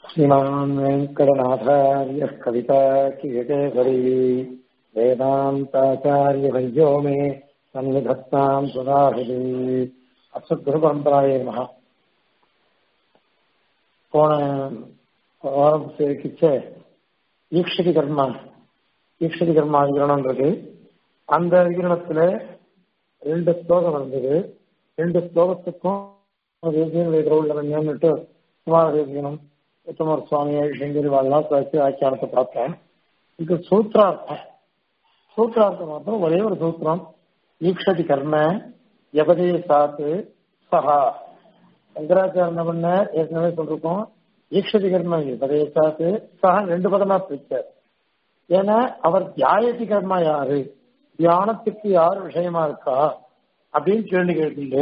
श्रीमान् वेङ्कटनाथार्यः कविताकिकेसरी वेदान्ताचार्यवर्यो मे सन्निधत्ताम् सुधाहृदि அசத்குருபரம்பராய மகா போன வாரம் சேவிக்கிச்ச ஈக்ஷதி கர்மா ஈக்ஷதி கர்மா அதிகரணம்ன்றது அந்த அதிகரணத்துல ரெண்டு ஸ்லோகம் இருந்தது ரெண்டு ஸ்லோகத்துக்கும் ஞானிட்டு குமார தேசிகனம் உத்தமர் சுவாமி செங்கிரிவாள்லாம் வச்சு ஆக்கியானத்தை பார்த்தேன் இது சூத்திரார்த்தம் சூத்திரார்த்தம் மாத்திரம் ஒரே ஒரு சூத்திரம் ஈக்ஷதி கர்ம எபதே சாத்து சஹா சங்கராச்சாரம் பண்ண ஏற்கனவே சொல்லிருக்கோம் ஈக்ஷதி கர்ம எபதே சாத்து சஹா ரெண்டு பதமா பிரிச்சார் ஏன்னா அவர் தியாயத்தி கர்மா யாரு தியானத்துக்கு யார் விஷயமா இருக்கா அப்படின்னு கேள்வி கேட்டு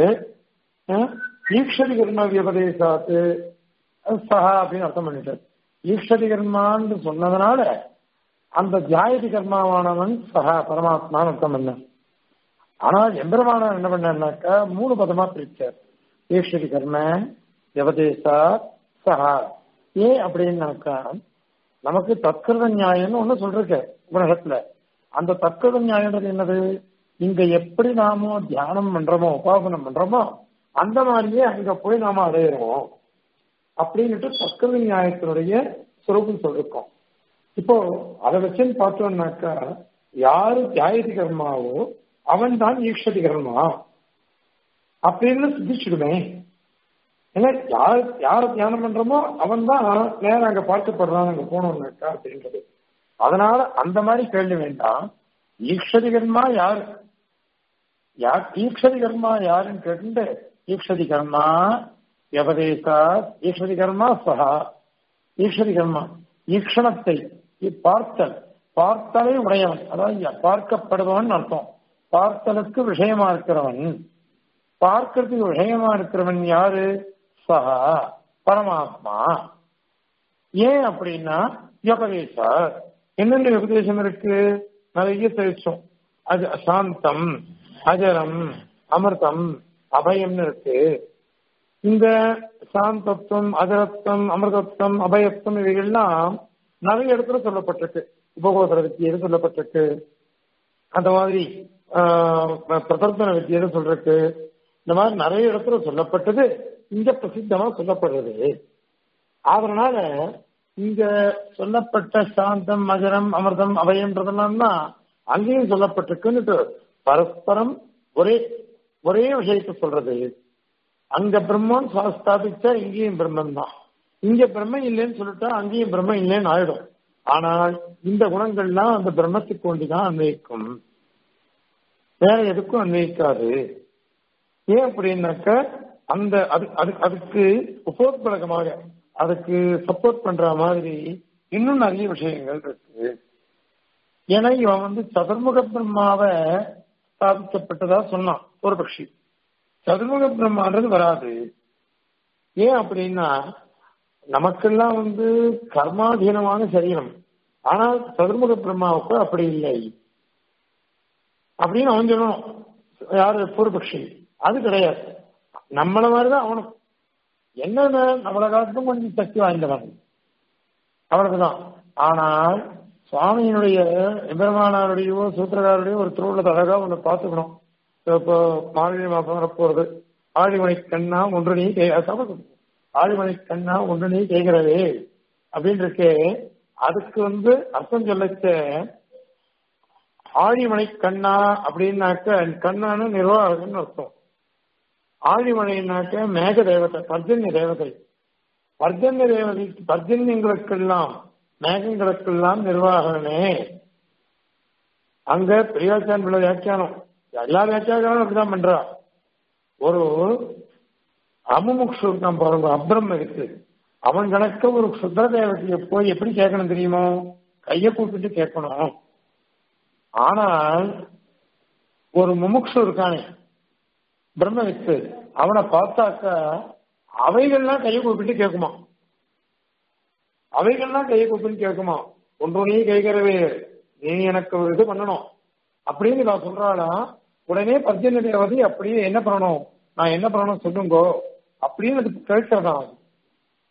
ஈக்ஷதி கர்ம வியபதேசாத்து சஹா அப்படின்னு அர்த்தம் பண்ணிட்டார் ஈக்ஷதி கர்மான்னு சொன்னதுனால அந்த தியாயதி கர்மாவானவன் சஹா பரமாத்மான்னு அர்த்தம் பண்ண ஆனால் எம்பெருமானார் என்ன பண்ணாக்கா மூணு பதமா பிரிச்சார் ஈஸ்வரி கர்ம வியபதேசா சஹா ஏன் அப்படின்னாக்கா நமக்கு தற்கிருத நியாயம்னு ஒண்ணு சொல்றேன் உலகத்துல அந்த தற்கிருத நியாயம்ன்றது என்னது இங்க எப்படி நாம தியானம் பண்றோமோ உபாசனம் பண்றோமோ அந்த மாதிரியே அங்க போய் நாம அடையிறோம் அப்படின்னுட்டு தற்கிருத நியாயத்தினுடைய சுரூபம் சொல்லிருக்கோம் இப்போ அதை வச்சுன்னு பார்த்தோம்னாக்கா யாரு தியாயதி கர்மாவோ அவன் தான் ஈஸ்வதி கர்மா அப்படின்னு சித்திச்சுடுமே ஏன்னா யார் யார தியானம் பண்றோமோ அவன் தான் நேரம் அங்க பார்க்கப்படுறான் அங்க போனோம்னாக்கா அப்படின்றது அதனால அந்த மாதிரி கேள்வி வேண்டாம் ஈக்ஷதி கர்மா யாரு யார் ஈக்ஷதி கர்மா யாருன்னு கேட்டு ஈக்ஷதி கர்மா எவதேசா ஈஸ்வரி கர்மா சஹா ஈஸ்வரி கர்மா ஈக்ஷணத்தை பார்த்தல் பார்த்தலை உடையவன் அதாவது பார்க்கப்படுபவன் அர்த்தம் பார்த்தலுக்கு விஷயமா இருக்கிறவன் பார்க்கறதுக்கு விஷயமா இருக்கிறவன் யாரு சஹா பரமாத்மா ஏன் அப்படின்னா வியபதேசா என்னென்ன விபதேசம் இருக்கு நிறைய தெரிச்சோம் அது சாந்தம் அஜரம் அமிர்தம் அபயம்னு இருக்கு இந்த சாந்தத்துவம் அஜரத்துவம் அமிர்தத்துவம் அபயத்துவம் இவைகள்லாம் நிறைய இடத்துல சொல்லப்பட்டிருக்கு உபகோதர வித்தியை சொல்லப்பட்டிருக்கு அந்த மாதிரி பிரதர்த்தன வித்தியை சொல்றதுக்கு இந்த மாதிரி நிறைய இடத்துல சொல்லப்பட்டது இங்க பிரசித்தமா சொல்லப்படுறது அதனால இங்க சொல்லப்பட்ட சாந்தம் மகரம் அமிர்தம் அபயம்ன்றதெல்லாம் தான் அங்கேயும் சொல்லப்பட்டிருக்குன்னு பரஸ்பரம் ஒரே ஒரே விஷயத்த சொல்றது அங்க பிரம்மன் ஸ்தாபிச்சா இங்கேயும் பிரம்மன் தான் இங்க பிரம்ம இல்லைன்னு சொல்லிட்டா அங்கேயும் பிரம்ம இல்லைன்னு ஆயிடும் ஆனால் இந்த குணங்கள்லாம் அந்த பிரம்மத்துக்கு ஒண்டிதான் அன்வயிக்கும் வேற எதுக்கும் அன்வயிக்காது ஏன் அப்படின்னாக்க அந்த அது அதுக்கு உபோத்பலகமாக அதுக்கு சப்போர்ட் பண்ற மாதிரி இன்னும் நிறைய விஷயங்கள் இருக்கு ஏன்னா இவன் வந்து சதுர்முக பிரம்மாவை ஸ்தாபிக்கப்பட்டதா சொன்னான் ஒரு பட்சி சதுர்முக பிரம்மான்றது வராது ஏன் அப்படின்னா நமக்கெல்லாம் வந்து கர்மாதீனமான சரீரம் ஆனால் சதுர்முக பிரம்மாவுக்கு அப்படி இல்லை அப்படின்னு அவன் சொல்லணும் யாரு பூர்வபக்ஷி அது கிடையாது நம்மள மாதிரிதான் அவனும் என்னென்ன நம்மளை காலத்துக்கும் கொஞ்சம் சக்தி வாய்ந்தவன் அவனுக்குதான் ஆனால் சுவாமியினுடைய எம்பெருமானாருடையோ சூத்திரகாருடையோ ஒரு திருவுள்ளத்தை அழகா ஒன்று பார்த்துக்கணும் இப்போ மார்கழி மாசம் வரப்போறது ஆழிமணி கண்ணா ஒன்று நீ ஆழிமணி கண்ணா ஒன்று நீ கேட்கிறவே அப்படின்னு இருக்கே அதுக்கு வந்து அர்த்தம் சொல்லச்ச ஆழிமணி கண்ணா அப்படின்னாக்க கண்ணான்னு நிர்வாகம்னு அர்த்தம் ஆழிமணினாக்க மேக தேவதை பர்ஜன்ய தேவதை பர்ஜன்ய தேவதை பர்ஜன்யங்களுக்கெல்லாம் மேகங்களுக்கெல்லாம் நிர்வாகமே அங்க பெரியாச்சான் பிள்ளை வியாக்கியானம் எல்லா வியாக்கியானம் அப்படிதான் பண்றா ஒரு அமுமுக்ஷு இருக்கான் பாருங்க அப்ரம் இருக்கு அவன் கணக்க ஒரு சுத்திர தேவதையை போய் எப்படி கேட்கணும் தெரியுமோ கைய கூப்பிட்டு கேட்கணும் ஆனால் ஒரு முமுக்ஷு இருக்கானே பிரம்மவித்து அவனை பார்த்தாக்கா அவைகள்லாம் கையை கூப்பிட்டு கேட்குமா அவைகள்லாம் கையை கூப்பிட்டு கேட்குமா ஒன்றொன்னே கேட்கிறவே நீ எனக்கு ஒரு இது பண்ணணும் அப்படின்னு நான் சொல்றாளா உடனே பர்ஜன்ய தேவதை அப்படியே என்ன பண்ணணும் நான் என்ன பண்ணணும் சொல்லுங்கோ அப்படின்னு அது கேட்கறதா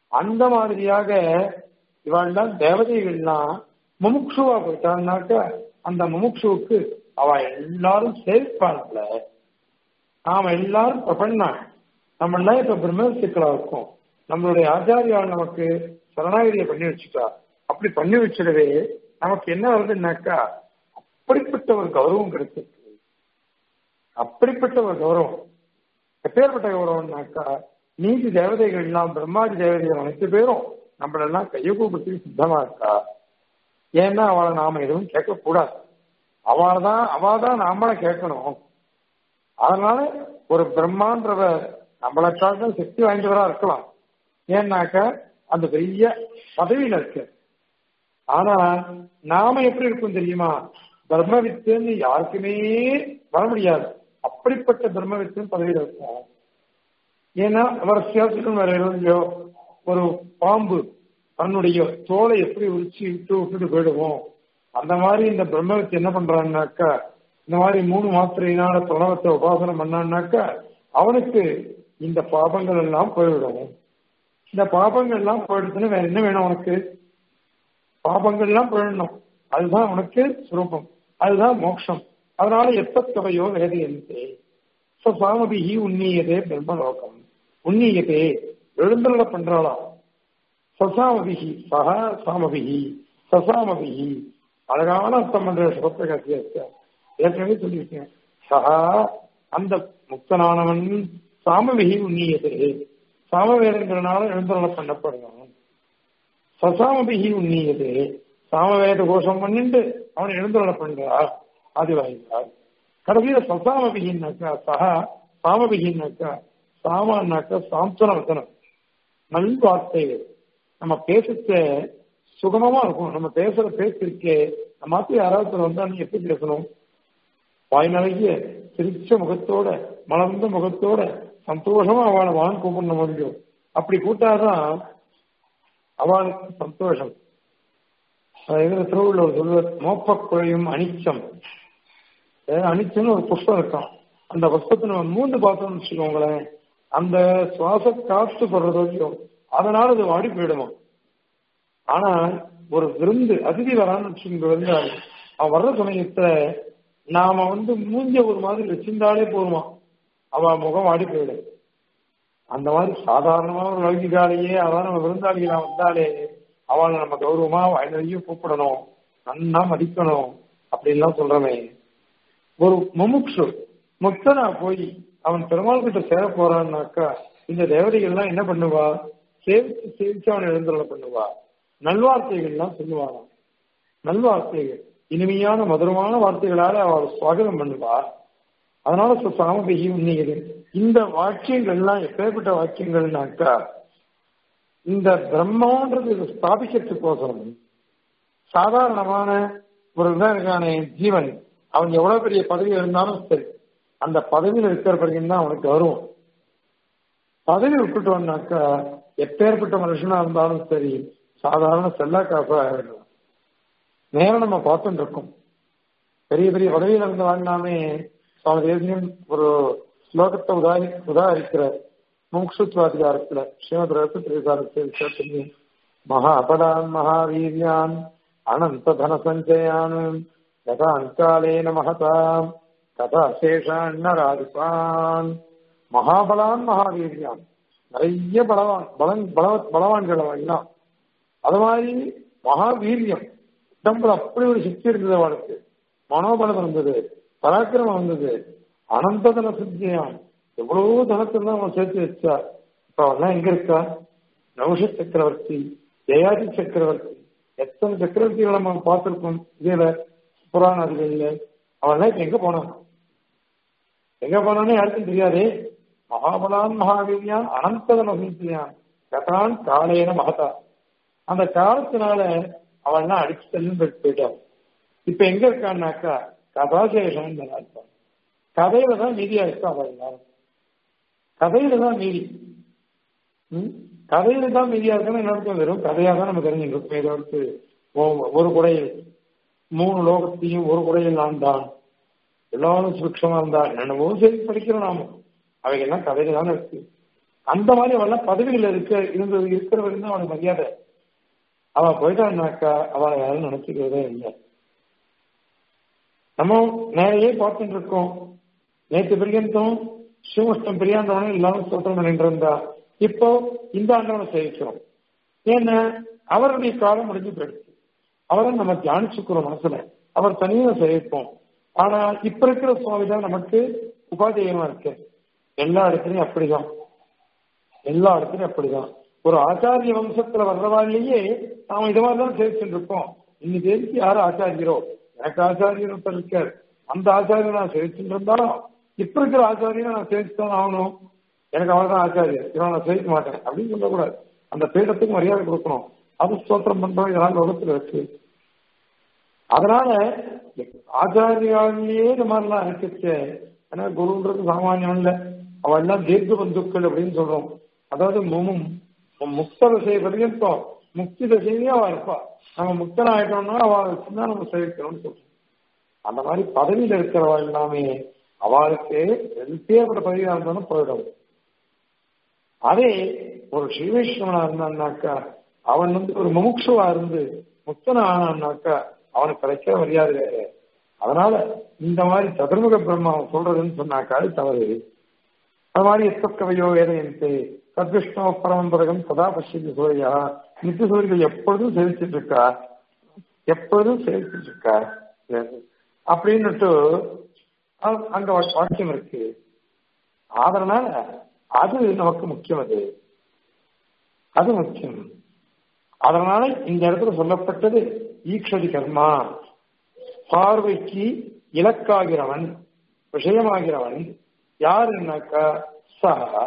அந்த மாதிரியாக இவாள்லாம் தேவதைகள்லாம் முமுட்சுவா போயிட்டான்னாக்க அந்த முமுட்சுவுக்கு அவ எல்லாரும் சேர்ப்பான்ல நாம எல்லாரும் பிரபன்னா நம்ம எல்லாம் இப்ப பிரம்மசிக்கலா இருக்கோம் நம்மளுடைய ஆச்சாரியால் நமக்கு சரணாகிரியை பண்ணி வச்சுட்டா அப்படி பண்ணி வச்சிடவே நமக்கு என்ன வருதுன்னாக்கா அப்படிப்பட்ட ஒரு கௌரவம் கிடைச்சிருக்கு அப்படிப்பட்ட ஒரு கௌரவம் எப்பேற்பட்ட கௌரவம்னாக்கா நீதி தேவதைகள் எல்லாம் பிரம்மாதி தேவதைகள் அனைத்து பேரும் நம்மளெல்லாம் கையை கூப்பிட்டு சித்தமா இருக்கா ஏன்னா அவளை நாம எதுவும் கேட்கக்கூடாது அவள் தான் அவள் தான் நாமள கேட்கணும் அதனால ஒரு பிரம்மான்றவர் நம்மளை காட்டும் சக்தி வாய்ந்தவரா இருக்கலாம் ஏன்னாக்க அந்த பெரிய பதவியில இருக்கு ஆனா நாம எப்படி இருக்கும் தெரியுமா பிரம்மவித்துன்னு யாருக்குமே வர முடியாது அப்படிப்பட்ட பிரம்மவித்துன்னு பதவியில இருக்கும் ஏன்னா அவர் சேர்த்துக்கும் வேற இல்லையோ ஒரு பாம்பு தன்னுடைய தோலை எப்படி உரிச்சு விட்டு விட்டுட்டு போயிடுவோம் அந்த மாதிரி இந்த பிரம்மவித்து என்ன பண்றான்னாக்கா இந்த மாதிரி மூணு மாத்திரையினால பிரணவத்தை உபாசனம் பண்ணான்னாக்கா அவனுக்கு இந்த பாபங்கள் எல்லாம் போய்விடும் இந்த பாபங்கள் எல்லாம் போயிடுச்சுன்னு வேற என்ன வேணும் உனக்கு பாபங்கள் எல்லாம் போயிடணும் அதுதான் உனக்கு சுரூபம் அதுதான் மோட்சம் அதனால எப்பத்தவையோ வேதையந்தே சாமபிகி உன்னியதே பிரம்மலோகம் உன்னியதே எழுந்தருள பண்றாளா சசாமபிகி சக சாமபிகி சசாமபிகி அழகான அர்த்தம் பண்ற சுபத்திர ஏற்கனவே சொல்லியிருக்கேன் சகா அந்த முக்தனானவன் சாமவிகி உன்னியதே சாமவேதங்கிறனால எழுந்தருள பண்ணப்படணும் சசாமபிகி உன்னியதே சாமவேத கோஷம் பண்ணிட்டு அவன் எழுந்தருள பண்றா ஆதிவாய்ந்தார் கடைசியில சசாமபிகின்னாக்கா சகா சாமபிகின்னாக்கா சாமான்னாக்கா சாந்தன வசனம் நல் வார்த்தைகள் நம்ம பேசுச்ச சுகமமா இருக்கும் நம்ம பேசுற பேச்சு இருக்கே நம்ம மாத்தி யாராவது வந்தா நீ எப்படி பேசணும் வாய் நிறைய சிரிச்ச முகத்தோட மலர்ந்த முகத்தோட சந்தோஷமா அவளை வாங்க கூப்பிடணும் முடியும் அப்படி கூட்டாதான் அவளுக்கு சந்தோஷம் திருவள்ளுவர் சொல்லுவார் மோப்ப குழையும் அனிச்சம் அனிச்சம்னு ஒரு புஷ்பம் இருக்கும் அந்த புஷ்பத்தை நம்ம மூன்று பார்த்தோம்னு வச்சுக்கோங்களேன் அந்த சுவாச காற்று சொல்றது வரைக்கும் அதனால அது வாடி போயிடுமா ஆனா ஒரு விருந்து அதிதி வரான்னு வச்சுக்கோங்க விருந்தாளி அவன் வர்ற சமயத்துல நாம வந்து மூஞ்ச ஒரு மாதிரி வச்சிருந்தாலே போதுமா அவ முகம் வாடி போயிடும் அந்த மாதிரி சாதாரணமா ஒரு லௌகிகாலேயே அதான் நம்ம விருந்தாளிகளா வந்தாலே அவளை நம்ம கௌரவமா வயதையும் கூப்பிடணும் நன்னா மதிக்கணும் அப்படின்லாம் சொல்றமே ஒரு முமுட்சு முக்தனா போய் அவன் பெருமாள் கிட்ட சேர போறான்னாக்கா இந்த தேவதைகள்லாம் என்ன பண்ணுவா சேவிச்சு சேவிச்சு அவனை எழுந்துள்ள பண்ணுவா நல்வார்த்தைகள்லாம் சொல்லுவாராம் நல்வார்த்தைகள் இனிமையான மதுரமான வார்த்தைகளால அவள் சுவாகதம் பண்ணுவா அதனால சாமபிகி உண்மையுது இந்த வாக்கியங்கள்லாம் எப்பேற்பட்ட வாக்கியங்கள்னாக்கா இந்த பிரம்மான்றது ஸ்தாபிக்கிறதுக்கோசரம் சாதாரணமான ஒரு இருக்கான ஜீவன் அவன் எவ்வளவு பெரிய பதவி இருந்தாலும் சரி அந்த பதவியில் இருக்கிற பிறகு தான் அவனுக்கு வரும் பதவி விட்டுட்டோம்னாக்கா எப்பேற்பட்ட மனுஷனா இருந்தாலும் சரி சாதாரண செல்லா காசா ஆயிடும் நேரம் நம்ம பார்த்துட்டு இருக்கோம் பெரிய பெரிய பதவியில் இருந்து வாங்கினாமே சுவாமி தேசியம் ஒரு ஸ்லோகத்தை உதாரி உதாரிக்கிறார் முமுட்சுத்வாதிகாரத்துல ஸ்ரீமத் ரசத்திரிகாரத்தில் மகா அபடான் மகாவீரியான் அனந்த தன சஞ்சயான் கதாங்காலேன மகதாம் கதா சேஷான் மகாபலான் மகாவீரியான் நிறைய பலவான் பலன் பல பலவான்கள் எல்லாம் அது மாதிரி மகாவீரியம் உடம்புல அப்படி ஒரு சக்தி இருந்தது அவனுக்கு மனோபலம் இருந்தது பராக்கிரமம் இருந்தது அனந்த தன சித்தியான் எவ்வளவோ தனத்தெல்லாம் அவன் சேர்த்து வச்சா இப்ப அவெல்லாம் எங்க இருக்கா நவுஷ சக்கரவர்த்தி ஜெயாதி சக்கரவர்த்தி எத்தனை சக்கரவர்த்திகளை நம்ம பார்த்திருக்கோம் இதுல புராண அதிகளில் அவெல்லாம் இப்ப எங்க போனான் எங்க போனான்னு யாருக்கும் தெரியாது மகாபலான் மகாவீரியான் அனந்ததன சித்தியான் கதான் காலேன மகதா அந்த காலத்தினால அவன்லாம் அடிச்சு தள்ளும் போயிட்டான் இப்ப எங்க இருக்கான்னாக்கா கதாசேஷன் அர்த்தம் கதையில தான் மீதியா இருக்கா அவன் எல்லாரும் கதையில தான் மீதி கதையில தான் மீதியா இருக்குன்னு என்ன வெறும் கதையா தான் நம்ம தெரிஞ்சுருக்கோம் ஏதாவது ஒரு குடையில் மூணு லோகத்தையும் ஒரு குடையில் ஆண்டான் எல்லாரும் சுட்சமா இருந்தான் என்னவோ சரி படிக்கிறோம் நாம அவைகள்லாம் கதையில தானே இருக்கு அந்த மாதிரி அவெல்லாம் பதவியில் இருக்க இருந்தது இருக்கிறவங்க தான் அவனுக்கு மரியாதை அவ போயிட்டான்னாக்கா அவளை யாரும் நினைச்சுக்கிறதே இல்லை நம்ம நிறைய பார்த்துட்டு இருக்கோம் நேற்று பிரியந்தம் சிவஷ்டம் பிரியாண்டவனும் இல்லாம சொல்றோம் நின்று இருந்தா இப்போ இந்த ஆண்டவனை சேவிக்கிறோம் ஏன்னா அவருடைய காலம் முடிஞ்சு போயிடுச்சு அவரை நம்ம தியானிச்சுக்கிறோம் மனசுல அவர் தனியா சேவிப்போம் ஆனா இப்ப இருக்கிற சுவாமி தான் நமக்கு உபாதேயமா இருக்கு எல்லா இடத்துலயும் அப்படிதான் எல்லா இடத்துலயும் அப்படிதான் ஒரு ஆச்சாரிய வம்சத்துல வர்றவாள்லயே நாம இது மாதிரி தான் சேவிச்சுட்டு இருக்கோம் இன்னைக்கு எதுக்கு யாரும் ஆச்சாரியரோ எனக்கு ஆச்சாரியர் ஒருத்தர் இருக்கார் அந்த ஆச்சாரியர் நான் சேவிச்சுட்டு இருந்தாலும் இப்ப இருக்கிற ஆச்சாரியரை நான் சேவிச்சு தான் ஆகணும் எனக்கு அவர் தான் ஆச்சாரியர் இவன் நான் சேவிக்க மாட்டேன் அப்படின்னு சொல்லக்கூடாது அந்த பீடத்துக்கு மரியாதை கொடுக்கணும் அது ஸ்தோத்திரம் பண்றோம் இதெல்லாம் லோகத்துல இருக்கு அதனால ஆச்சாரியாலேயே இந்த மாதிரிலாம் இருக்குச்சு ஏன்னா குருன்றது சாமானியம் இல்ல அவ எல்லாம் தீர்க்க பந்துக்கள் அப்படின்னு சொல்றோம் அதாவது முமும் முக்த தசை பர்யந்தம் முக்தி தசையிலேயே அவ இருப்பா நம்ம முக்தன் ஆயிட்டோம்னா அவ வச்சுதான் நம்ம சேவிக்கணும்னு சொல்றோம் அந்த மாதிரி பதவியில இருக்கிறவா எல்லாமே அவளுக்கு எப்பேற்பட்ட பதவியா இருந்தாலும் போயிடும் அதே ஒரு ஸ்ரீவைஷ்ணவனா இருந்தான்னாக்கா அவன் வந்து ஒரு முமுட்சுவா இருந்து முக்தனா ஆனான்னாக்கா அவனுக்கு கிடைக்கிற மரியாதை வேறு அதனால இந்த மாதிரி சதுர்முக பிரம்மா சொல்றதுன்னு சொன்னாக்கா அது தவறு அது மாதிரி எத்தக்கவையோ வேதையன்ட்டு சத்விஷ்ணோ பரமபதகம் சதா பசித்து சூரியா நித்திய சூரியர்கள் எப்பொழுதும் சேவிச்சுட்டு இருக்கா எப்பொழுதும் சேவிச்சுட்டு இருக்கா அப்படின்னுட்டு அங்க வாக்கியம் இருக்கு அதனால அது நமக்கு முக்கியம் அது அது முக்கியம் அதனால இந்த இடத்துல சொல்லப்பட்டது ஈக்ஷதி கர்மா பார்வைக்கு இலக்காகிறவன் விஷயமாகிறவன் யாருன்னாக்கா சஹா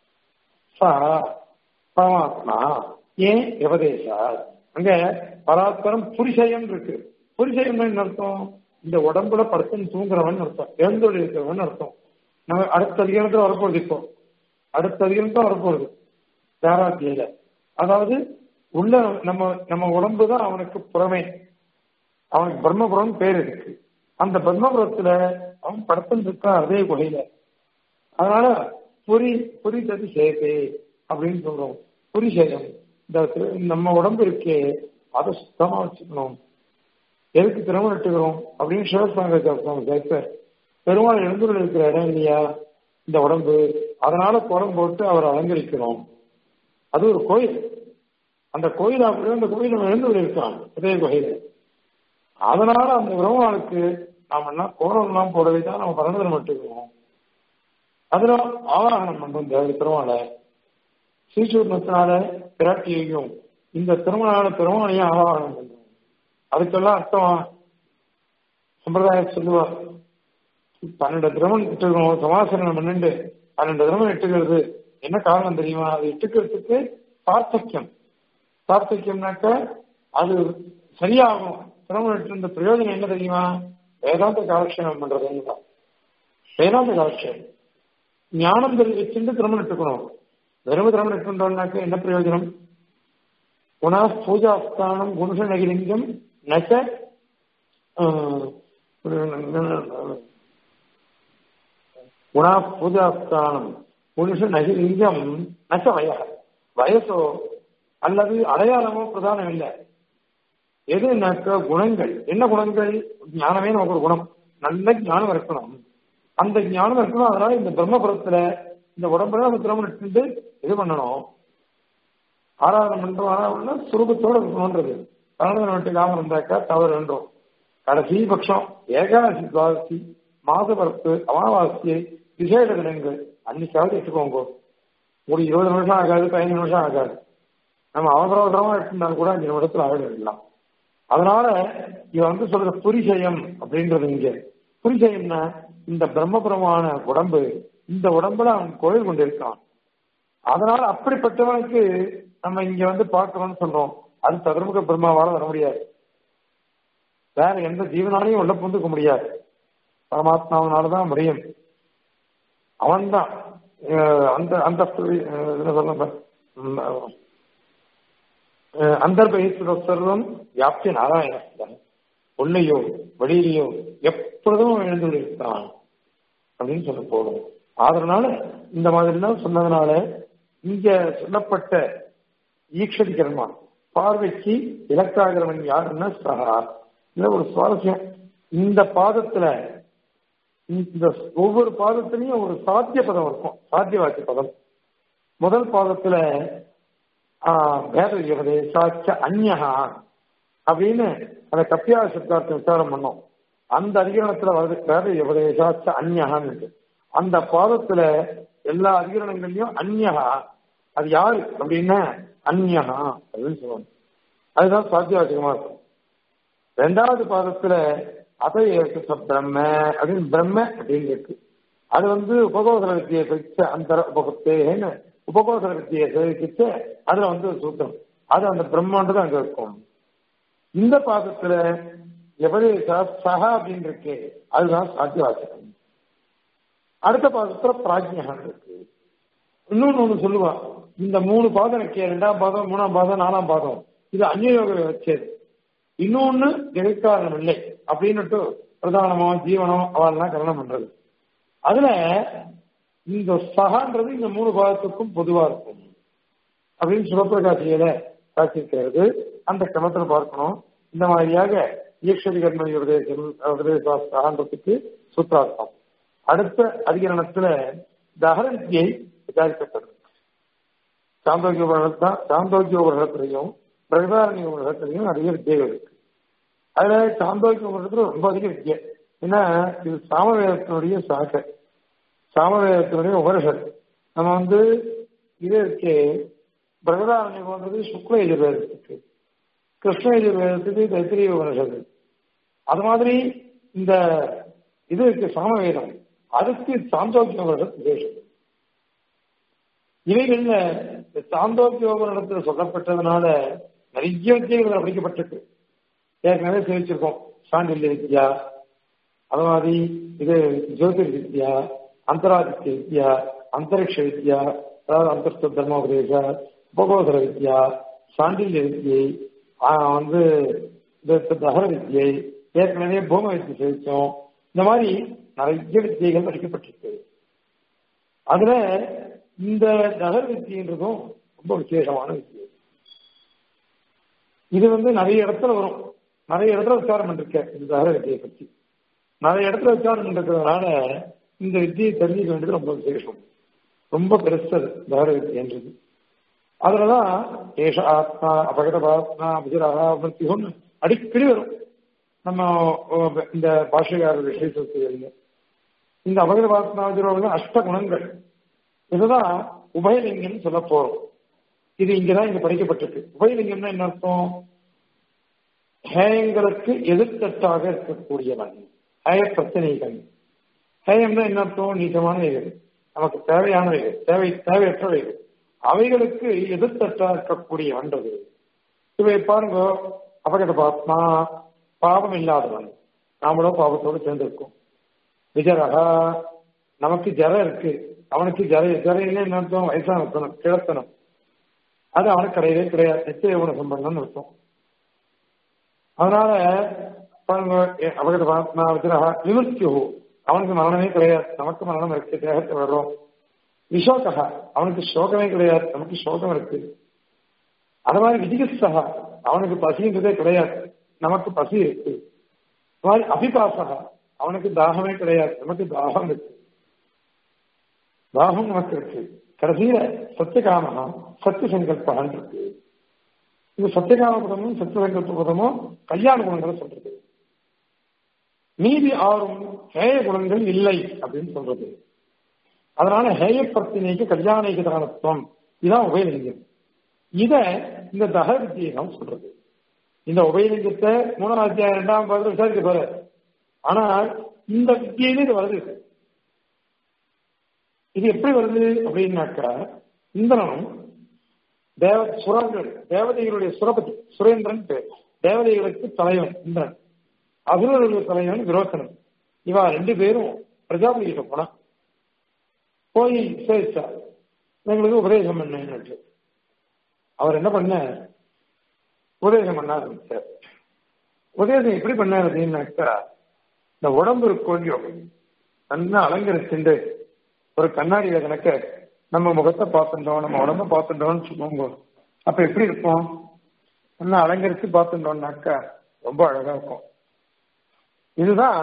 சஹா பரமாத்மா ஏன் எவதேசா அங்க பராத்பரம் புரிசயம் இருக்கு புரிசயம் என்ன அர்த்தம் இந்த உடம்புல படுத்துன்னு தூங்குறவன் அர்த்தம் எழுந்தோடு இருக்கிறவன் அர்த்தம் நம்ம அடுத்த அதிகாரத்துல வரப்போகுது இப்போ அடுத்த அதிகாரம் தான் வரப்போகுது தாராத்தியில அதாவது உள்ள நம்ம நம்ம உடம்பு தான் அவனுக்கு புறமே அவனுக்கு பிரம்மபுரம் பேர் இருக்கு அந்த பிரம்மபுரத்துல அவன் படத்தில் இருக்கான் அதே குகையில அதனால புரி புரிதது சேதே அப்படின்னு சொல்றோம் புரிசேயம் இந்த நம்ம உடம்பு இருக்கே அதை சுத்தமா வச்சுக்கணும் எதுக்கு திருமணம் எடுத்துக்கிறோம் அப்படின்னு சிவசாங்க கேட்பார் பெருமாள் எழுந்துள்ள இருக்கிற இடம் இல்லையா இந்த உடம்பு அதனால குடம் போட்டு அவர் அலங்கரிக்கிறோம் அது ஒரு கோயில் அந்த கோயில் அப்படி அந்த கோயில் நம்ம எழுந்து இருக்கான் இதே கோயில் அதனால அந்த பெருமாளுக்கு நாம எல்லாம் கோலம் எல்லாம் போடவே தான் நம்ம பரந்தனம் விட்டுக்கிறோம் அதனால ஆவாகனம் பண்றோம் தேவ திருமாலை ஸ்ரீசூர்ணத்தினால பிராட்டியையும் இந்த திருமணால பெருமாளையும் ஆவாகனம் பண்றோம் அதுக்கெல்லாம் அர்த்தம் சம்பிரதாயம் சொல்லுவார் பன்னெண்டு திரமன் இட்டுக்கணும் சமாசனம் பன்னெண்டு பன்னெண்டு திரமன் இட்டுக்கிறது என்ன காரணம் தெரியுமா அது இட்டுக்கிறதுக்கு சார்த்தக்கியம் சார்த்தக்கியம்னாக்க அது சரியாகும் திரமன் இட்டு பிரயோஜனம் என்ன தெரியுமா வேதாந்த காலக்ஷேபம் பண்றதுன்னு தான் வேதாந்த காலக்ஷேபம் ஞானம் தெரிவிச்சுட்டு திரமன் இட்டுக்கணும் வெறும் திரமன் இட்டுட்டோம்னாக்க என்ன பிரயோஜனம் குணா பூஜாஸ்தானம் குணச நகிலிங்கம் நச்ச குணா பூஜாஸ்தானம் புருஷ நகிலிங்கம் நச்ச வய வயசோ அல்லது அடையாளமோ பிரதானம் இல்லை எதுனாக்க குணங்கள் என்ன குணங்கள் ஞானமே நமக்கு ஒரு குணம் நல்ல ஞானம் இருக்கணும் அந்த ஞானம் இருக்கணும் அதனால இந்த பிரம்மபுரத்துல இந்த உடம்புல நம்ம திருமணம் எடுத்துட்டு இது பண்ணணும் ஆராதனை பண்றோம் ஆராதனை சுரூபத்தோட இருக்கணும்ன்றது ஆராதனை விட்டுக்காம இருந்தாக்கா தவறு வேண்டும் கடைசி பட்சம் ஏகாதசி துவாதசி மாசபரப்பு அமாவாசை விசேஷ தினங்கள் அன்னைக்காவது எடுத்துக்கோங்க ஒரு இருபது நிமிஷம் ஆகாது பதினஞ்சு நிமிஷம் ஆகாது நம்ம அவசர அவசரமா எடுத்துருந்தா கூட அஞ்சு நிமிஷத்துல ஆக எடுக்கலாம் அதனால இவ வந்து சொல்ற புரிசயம் அப்படின்றது இங்க புரிசயம்னா இந்த பிரம்மபுரமான உடம்பு இந்த உடம்புல அவன் கோயில் கொண்டு இருக்கான் அதனால அப்படிப்பட்டவனுக்கு நம்ம இங்க வந்து பார்க்கணும்னு சொல்றோம் அது சதுர்முக பிரம்மாவால வர முடியாது வேற எந்த ஜீவனாலையும் உள்ள புந்துக்க முடியாது பரமாத்மாவனாலதான் முடியும் அவன்தான் அந்த அந்த என்ன சொல்ல அந்தர்பகிஸ்வர சர்வம் வியாப்தி நாராயணன் உள்ளையோ வெளியிலையோ எப்பொழுதும் எழுந்துள்ளான் அப்படின்னு சொல்ல போடும் அதனால இந்த மாதிரிலாம் சொன்னதுனால இங்க சொல்லப்பட்ட ஈக்ஷதி கர்மா பார்வைக்கு இலக்காகிறவன் யாருன்னா சகா இதுல ஒரு சுவாரஸ்யம் இந்த பாதத்துல இந்த ஒவ்வொரு பாதத்திலையும் ஒரு சாத்திய பதம் இருக்கும் சாத்திய வாக்கிய பதம் முதல் பாதத்துல வேத உபதேசாச்ச அந்யகா அப்படின்னு அந்த கப்பியா சித்தார்த்த விசாரம் பண்ணோம் அந்த அதிகரணத்துல வருது வேத உபதேசாச்ச அந்யகான்னு அந்த பாதத்துல எல்லா அதிகரணங்கள்லயும் அந்யகா அது யாரு அப்படின்னா அந்யகா அப்படின்னு சொல்லுவாங்க அதுதான் சாத்தியவாச்சகமா இருக்கும் ரெண்டாவது பாதத்துல அதை பிரம்ம அப்படின்னு பிரம்ம அப்படின்னு இருக்கு அது வந்து உபகோசர வித்தியை பிரிச்ச அந்த உபகுத்தேன்னு உபகோசர வித்தியை சேவிக்கிச்ச அதுல வந்து சூத்திரம் அது அந்த பிரம்மாண்டது அங்க இருக்கும் இந்த பாதத்துல எபதேசா சஹா அப்படின்னு இருக்கு அதுதான் சாத்தியவாச்சகம் அடுத்த பாதத்துல பிராஜ்யகம் இருக்கு இன்னொன்னு ஒண்ணு சொல்லுவா இந்த மூணு பாதம் இருக்கே ரெண்டாம் பாதம் மூணாம் பாதம் நாலாம் பாதம் இது அந்நியோக வச்சது இன்னொன்னு ஜெகத்காரணம் இல்லை அப்படின்னுட்டு பிரதானமோ ஜீவனோ அவெல்லாம் கரணம் பண்றது அதுல இந்த சகான்றது இந்த மூணு பாதத்துக்கும் பொதுவா இருக்கும் அப்படின்னு சிவபிரகாசியில காட்சிக்கிறது அந்த கிரமத்துல பார்க்கணும் இந்த மாதிரியாக ஈஸ்வரி கர்மணி சகான்றதுக்கு சுத்தார்த்தம் அடுத்த அதிகரணத்துல தகரவித்தியை விசாரிக்கப்படும் சாந்தோக்கிய உபகரணத்தான் சாந்தோக்கிய உபகரணத்திலையும் பிரகதாரணி உபகரணத்திலையும் நிறைய வித்தியைகள் இருக்கு அதுல சாந்தோக்கிய உபகரணத்துல ரொம்ப அதிக வித்தியை ஏன்னா இது சாமவேதத்தினுடைய சாக்கை சாமவேதத்தினுடைய உபனிஷத் நம்ம வந்து இது இருக்கே பிரகதாரணி போன்றது சுக்ல எதிர்வேதத்துக்கு கிருஷ்ண எதிர்வேதத்துக்கு தைத்திரிய உபனிஷத்து அது மாதிரி இந்த இது இருக்கு சாமவேதம் அதுக்கு சாந்தோக்கிய உபனிஷத் விசேஷம் இவைகள்ல சாந்தோக்கியோபனிடத்தில் சொல்லப்பட்டதுனால நிறைய வித்தியங்கள் படிக்கப்பட்டிருக்கு ஏற்கனவே தெரிவிச்சிருக்கோம் சாண்டில்ய வித்யா அது மாதிரி இது ஜோதிர் வித்யா அந்தராதித்ய வித்யா அந்தரிக்ஷ வித்யா அதாவது அந்தர்த்த தர்மோபதேச உபகோதர வித்யா சாண்டில்ய வித்யை வந்து தகர வித்யை ஏற்கனவே பூம வித்தியை தெரிவித்தோம் இந்த மாதிரி நிறைய வித்தியைகள் படிக்கப்பட்டிருக்கு அதுல இந்த நகர் வித்தியன்றதும் ரொம்ப விசேஷமான வித்தியை இது வந்து நிறைய இடத்துல வரும் நிறைய இடத்துல விசாரம் பண்ணிருக்க இந்த நகர வித்தியை பத்தி நிறைய இடத்துல விசாரம் பண்ணிருக்கிறதுனால இந்த வித்தியை தெரிஞ்சுக்க வேண்டியது ரொம்ப விசேஷம் ரொம்ப பெருசது நகர வித்தியன்றது அதுலதான் ஏஷ ஆத்மா அபகதபாத்மா அபிஜராகா மிருத்தியோன்னு அடிக்கடி வரும் நம்ம இந்த பாஷையாளர் விஷயத்தில் இந்த அபகதபாத்மா அபிஜராக அஷ்ட குணங்கள் இதுதான் உபயலிங்கம் சொல்ல போறோம் இது இங்கதான் இங்க படிக்கப்பட்டிருக்கு உபயலிங்கம்னா என்ன அர்த்தம் ஹேயங்களுக்கு எதிர்த்தட்டாக இருக்கக்கூடியவன் ஹேய பிரச்சனைகள் ஹேயம்னா என்ன அர்த்தம் நீச்சமானவைகள் நமக்கு தேவையானவைகள் தேவை தேவையற்றவைகள் அவைகளுக்கு எதிர்த்தட்டா இருக்கக்கூடியவன்றது இவை பாருங்க அபகத பாத்மா பாவம் இல்லாதவன் நாமளும் பாவத்தோடு சேர்ந்திருக்கோம் விஜரகா நமக்கு ஜரம் இருக்கு அவனுக்கு ஜர ஜரையில என்ன அர்த்தம் வயசான அர்த்தம் கிழத்தனம் அது அவனுக்கு கிடையவே கிடையாது நிச்சய குணம் பண்ணணும்னு அர்த்தம் அதனால பாருங்க அவகத பாத்மா விஜரகா விமர்த்தியோ அவனுக்கு மரணமே கிடையாது நமக்கு மரணம் இருக்கு தேகத்தை வர்றோம் விஷோகா அவனுக்கு சோகமே கிடையாது நமக்கு சோகம் இருக்கு அது மாதிரி விதிகஸ்தகா அவனுக்கு பசின்றதே கிடையாது நமக்கு பசி இருக்கு அது மாதிரி அபிபாசகா அவனுக்கு தாகமே கிடையாது நமக்கு தாகம் இருக்கு தாகம் நமக்கு இருக்கு கடைசியில சத்தியகாமகா சத்திய சங்கல்பகான் இருக்கு இந்த சத்தியகாம பதமும் சத்திய சங்கல்ப பதமும் கல்யாண குணங்களை சொல்றது மீதி ஆறும் ஹேய குணங்கள் இல்லை அப்படின்னு சொல்றது அதனால ஹேய பிரத்தினைக்கு கல்யாணிக்கு தானத்துவம் இதான் உபயலிங்கம் இத இந்த தக வித்தியகம் சொல்றது இந்த உபயலிங்கத்தை மூணாம் அத்தியாயம் இரண்டாம் பாதத்தில் விசாரிக்க போற ஆனால் இந்த வித்தியில இது வருது இது எப்படி வருது அப்படின்னாக்கா இந்திரனும் தேவ சுரங்கள் தேவதைகளுடைய சுரபதி சுரேந்திரன் பேர் தேவதைகளுக்கு தலைவன் இந்திரன் அசுரர்களுடைய தலைவன் விரோசனன் இவா ரெண்டு பேரும் பிரஜாபதிகிட்ட போனா போய் சேரிச்சா எங்களுக்கு உபதேசம் பண்ணு அவர் என்ன பண்ண உபதேசம் பண்ணார் உபதேசம் எப்படி பண்ணார் அப்படின்னாக்கா இந்த உடம்பு கொஞ்சம் நல்லா அலங்கரிச்சுண்டு ஒரு கண்ணாடியில கணக்க நம்ம முகத்தை பார்த்துட்டோம் நம்ம உடம்ப பார்த்துட்டோம்னு சொல்லுவோங்க அப்ப எப்படி இருக்கும் என்ன அலங்கரிச்சு பார்த்துட்டோம்னாக்கா ரொம்ப அழகா இருக்கும் இதுதான்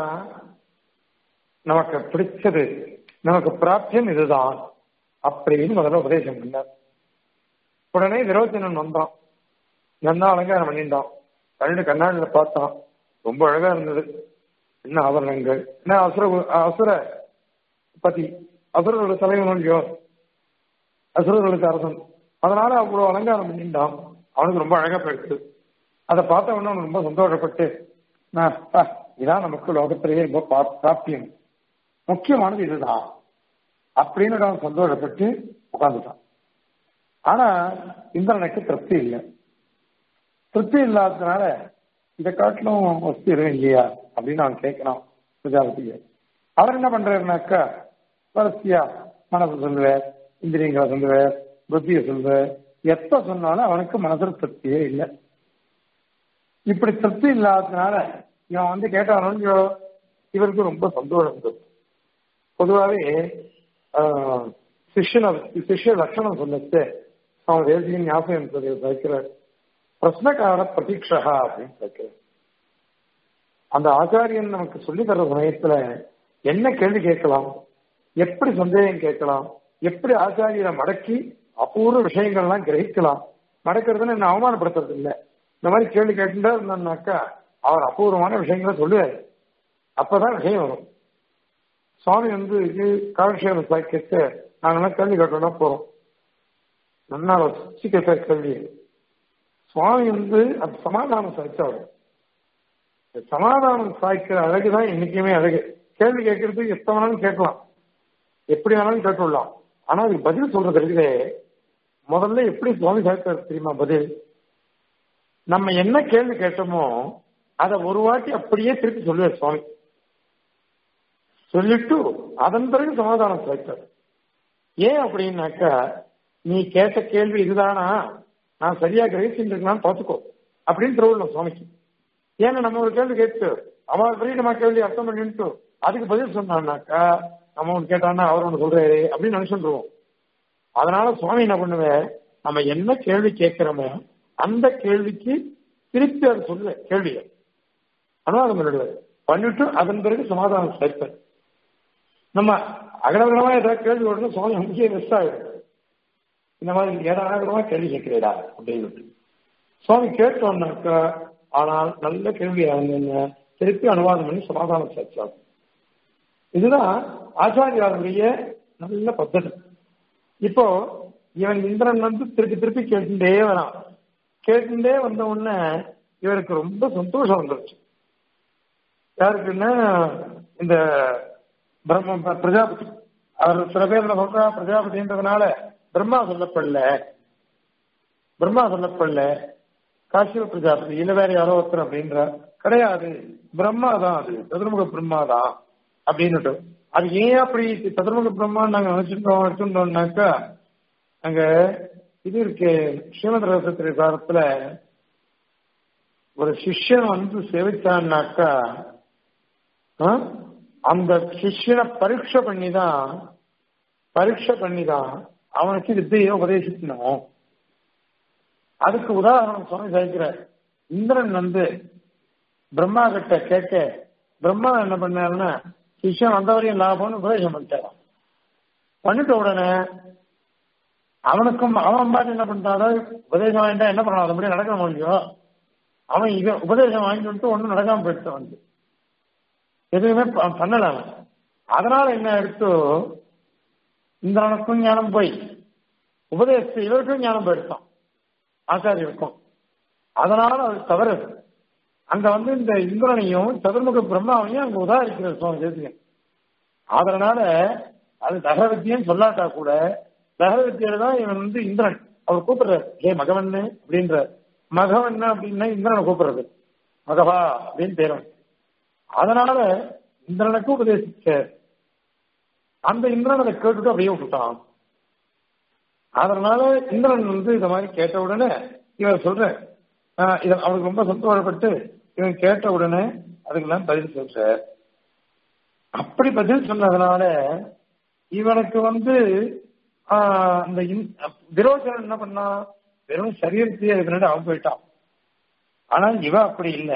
நமக்கு பிடிச்சது நமக்கு பிராப்தியம் இதுதான் அப்படின்னு முதல்ல உபதேசம் பண்ணார் உடனே விரோச்சனன் வந்தான் நல்லா அலங்காரம் பண்ணிட்டோம் ரெண்டு கண்ணாடியில பார்த்தோம் ரொம்ப அழகா இருந்தது என்ன ஆபரணங்கள் என்ன அசுர அசுர பதி அசுரர்களோட தலைவன் இல்லையோ அசுரர்களுக்கு அரசன் அதனால அவ்வளவு அலங்காரம் பண்ணிட்டான் அவனுக்கு ரொம்ப அழகா போயிடுச்சு அதை பார்த்த உடனே அவனுக்கு ரொம்ப சந்தோஷப்பட்டு நான், ஆ, இதான் நமக்கு லோகத்திலேயே ரொம்ப பா- பிராப்தியம் முக்கியமானது இதுதான் அப்படின்னு அவன் சந்தோஷப்பட்டு உட்கார்ந்துட்டான் ஆனா இந்திரனுக்கு திருப்தி இல்லை திருப்தி இல்லாததுனால இதை காட்டிலும் வசதி எதுவும் இல்லையா அப்படின்னு அவன் கேட்கணும் பிரஜாபதியை அவர் என்ன பண்றாருனாக்கா வரிசையா மனசு சொல்லுவார் இந்திரியங்களை சொல்லுவார் புத்தியை சொல்லுவார் எப்ப சொன்னாலும் அவனுக்கு மனசுல திருப்தியே இல்லை இப்படி திருப்தி இல்லாததுனால இவன் வந்து கேட்டானோ இவருக்கு ரொம்ப சந்தோஷம் இருந்தது பொதுவாகவே சிஷ்யனை சிஷ்ய லட்சணம் சொல்லிட்டு அவன் தேசிய ஞாபகம் வைக்கிறார் பிரஸ்னகார பிரதீட்சா அப்படின்னு வைக்கிறார் அந்த ஆச்சாரியன் நமக்கு சொல்லி தர சமயத்துல என்ன கேள்வி கேட்கலாம் எப்படி சந்தேகம் கேட்கலாம் எப்படி ஆச்சாரியரை மடக்கி அபூர்வ விஷயங்கள்லாம் கிரகிக்கலாம் மடக்கிறதுன்னு என்ன அவமானப்படுத்துறது இல்லை இந்த மாதிரி கேள்வி கேட்டுட்டா இருந்தாக்கா அவர் அபூர்வமான விஷயங்களை சொல்லுவார் அப்பதான் விஷயம் வரும் சுவாமி வந்து இது காலக்ஷேப சாக்கியத்தை நாங்கெல்லாம் கேள்வி கேட்டோம்னா போறோம் நல்லா வச்சு கேட்ட கேள்வி சுவாமி வந்து அது சமாதானம் சாய்ச்சவர் சமாதானம் சாய்க்கிற அழகுதான் என்னைக்குமே அழகு கேள்வி கேட்கறதுக்கு எப்ப வேணாலும் கேட்கலாம் எப்படி வேணாலும் கேட்டுடலாம் ஆனா அதுக்கு பதில் சொல்றது இருக்குதே முதல்ல எப்படி சுவாமி சாய்க்காரு தெரியுமா பதில் நம்ம என்ன கேள்வி கேட்டோமோ அதை ஒரு வாட்டி அப்படியே திருப்பி சொல்லுவார் சுவாமி சொல்லிட்டு அதன் பிறகு சமாதானம் சாய்த்தார் ஏன் அப்படின்னாக்கா நீ கேட்ட கேள்வி இதுதானா நான் சரியா கிரகிச்சுருக்கலாம்னு பார்த்துக்கோ அப்படின்னு திருவள்ளுவர் சுவாமிக்கு ஏன்னா நம்ம ஒரு கேள்வி கேட்டு அவன் பெரிய நம்ம கேள்வி அர்த்தம் பண்ணிட்டு அதுக்கு பதில் சொன்னான்னாக்கா நம்ம ஒன்று கேட்டான்னா அவர் ஒன்று சொல்றாரு அப்படின்னு நினைச்சுருவோம் அதனால சுவாமி என்ன பண்ணுவேன் நம்ம என்ன கேள்வி கேட்கிறோமோ அந்த கேள்விக்கு திருப்பி அது சொல்ல கேள்வியை அனுவாதம் பண்ணிடுவார் பண்ணிட்டு அதன் பிறகு சமாதானம் சேர்ப்பேன் நம்ம அகடகடமா ஏதாவது கேள்வி உடனே சுவாமி அங்கேயே ரெஸ்ட் ஆகிடும் இந்த மாதிரி ஏடாகடமா கேள்வி கேட்கிறேடா அப்படின்னு சுவாமி கேட்டோம்னாக்கா ஆனால் நல்ல கேள்வி அவங்க திருப்பி அனுவாதம் பண்ணி சமாதானம் சேர்த்தாங்க இதுதான் ஆச்சாரியாருடைய நல்ல பద్ధதி இப்போ இவன் இந்திரன் வந்து திருப்பி திருப்பி கேட்டுட்டே வரான் கேட்டுட்டே வந்த உடனே இவருக்கு ரொம்ப சந்தோஷம் வந்துருச்சு யாருக்குன்னா இந்த பிரம்ம பிரஜாபதி அவர் சில பேர்ல சொல்றா பிரஜாபதின்றதுனால பிரம்மா சொல்லப்படல பிரம்மா சொல்லப்படல காசிவ பிரஜாபதி இல்ல வேற யாரோ ஒருத்தர் அப்படின்ற கிடையாது பிரம்மா தான் அது சதுர்முக பிரம்மா தான் அப்படின்னுட்டு அது ஏன் அப்படி சதுர்முக பிரம்மான்னு நாங்க நினைச்சிருந்தோம் எடுத்துட்டோம்னாக்கா அங்க இது இருக்கு ஸ்ரீமத் ரகசிய காலத்துல ஒரு சிஷ்யன் வந்து சேவிச்சான்னாக்கா அந்த சிஷ்யனை பரீட்சை பண்ணி தான் பரீட்சை பண்ணி தான் அவனுக்கு வித்தையை உபதேசிக்கணும் அதுக்கு உதாரணம் சுவாமி சாய்க்கிறார் இந்திரன் வந்து பிரம்மா கிட்ட கேட்க பிரம்மா என்ன பண்ணாருன்னா சிஷ்யன் வந்தவரையும் லாபம்னு உபதேசம் பண்ணிட்டான் பண்ணிட்ட உடனே அவனுக்கும் அவன் பாட்டு என்ன பண்ணிட்டாரோ உபதேசம் வாங்கிட்டா என்ன பண்ணலாம் அது நடக்க முடியும் அவன் இவன் உபதேசம் வாங்கிட்டு வந்துட்டு ஒன்றும் நடக்காம போயிட்டு வந்து எதுவுமே பண்ணல அவன் அதனால என்ன எடுத்து இந்திரனுக்கும் ஞானம் போய் உபதேசத்து இவருக்கும் ஞானம் போயிடுத்தான் ஆச்சாரியருக்கும் அதனால அது தவறு அங்க வந்து இந்த இந்திரனையும் சதுர்முக பிரம்மாவையும் அங்க உதாரிக்கிறார் சுவாமி தேசிகன் அதனால அது தகரவித்தியம் சொல்லாட்டா கூட தகரவித்தியில தான் இவன் வந்து இந்திரன் அவர் கூப்பிடுறாரு ஏ மகவன்னு அப்படின்ற மகவன் அப்படின்னா இந்திரனை கூப்பிடுறது மகவா அப்படின்னு பேரும் அதனால இந்திரனுக்கு உபதேசிச்ச அந்த இந்திரன் அதை கேட்டுட்டு அப்படியே விட்டுட்டான் அதனால இந்திரன் வந்து இந்த மாதிரி கேட்ட உடனே இவர் சொல்ற இத அவருக்கு ரொம்ப சந்தோஷப்பட்டு இவன் கேட்ட உடனே அதுக்கெல்லாம் பதில் சொல்ற அப்படி பதில் சொன்னதுனால இவனுக்கு வந்து ஆஹ், அந்த இந்- விரோச்சனன் என்ன பண்ணா வெறும் சரீரத்தையே இது பண்ணிட்டு அவன் போயிட்டான் ஆனா இவ அப்படி இல்ல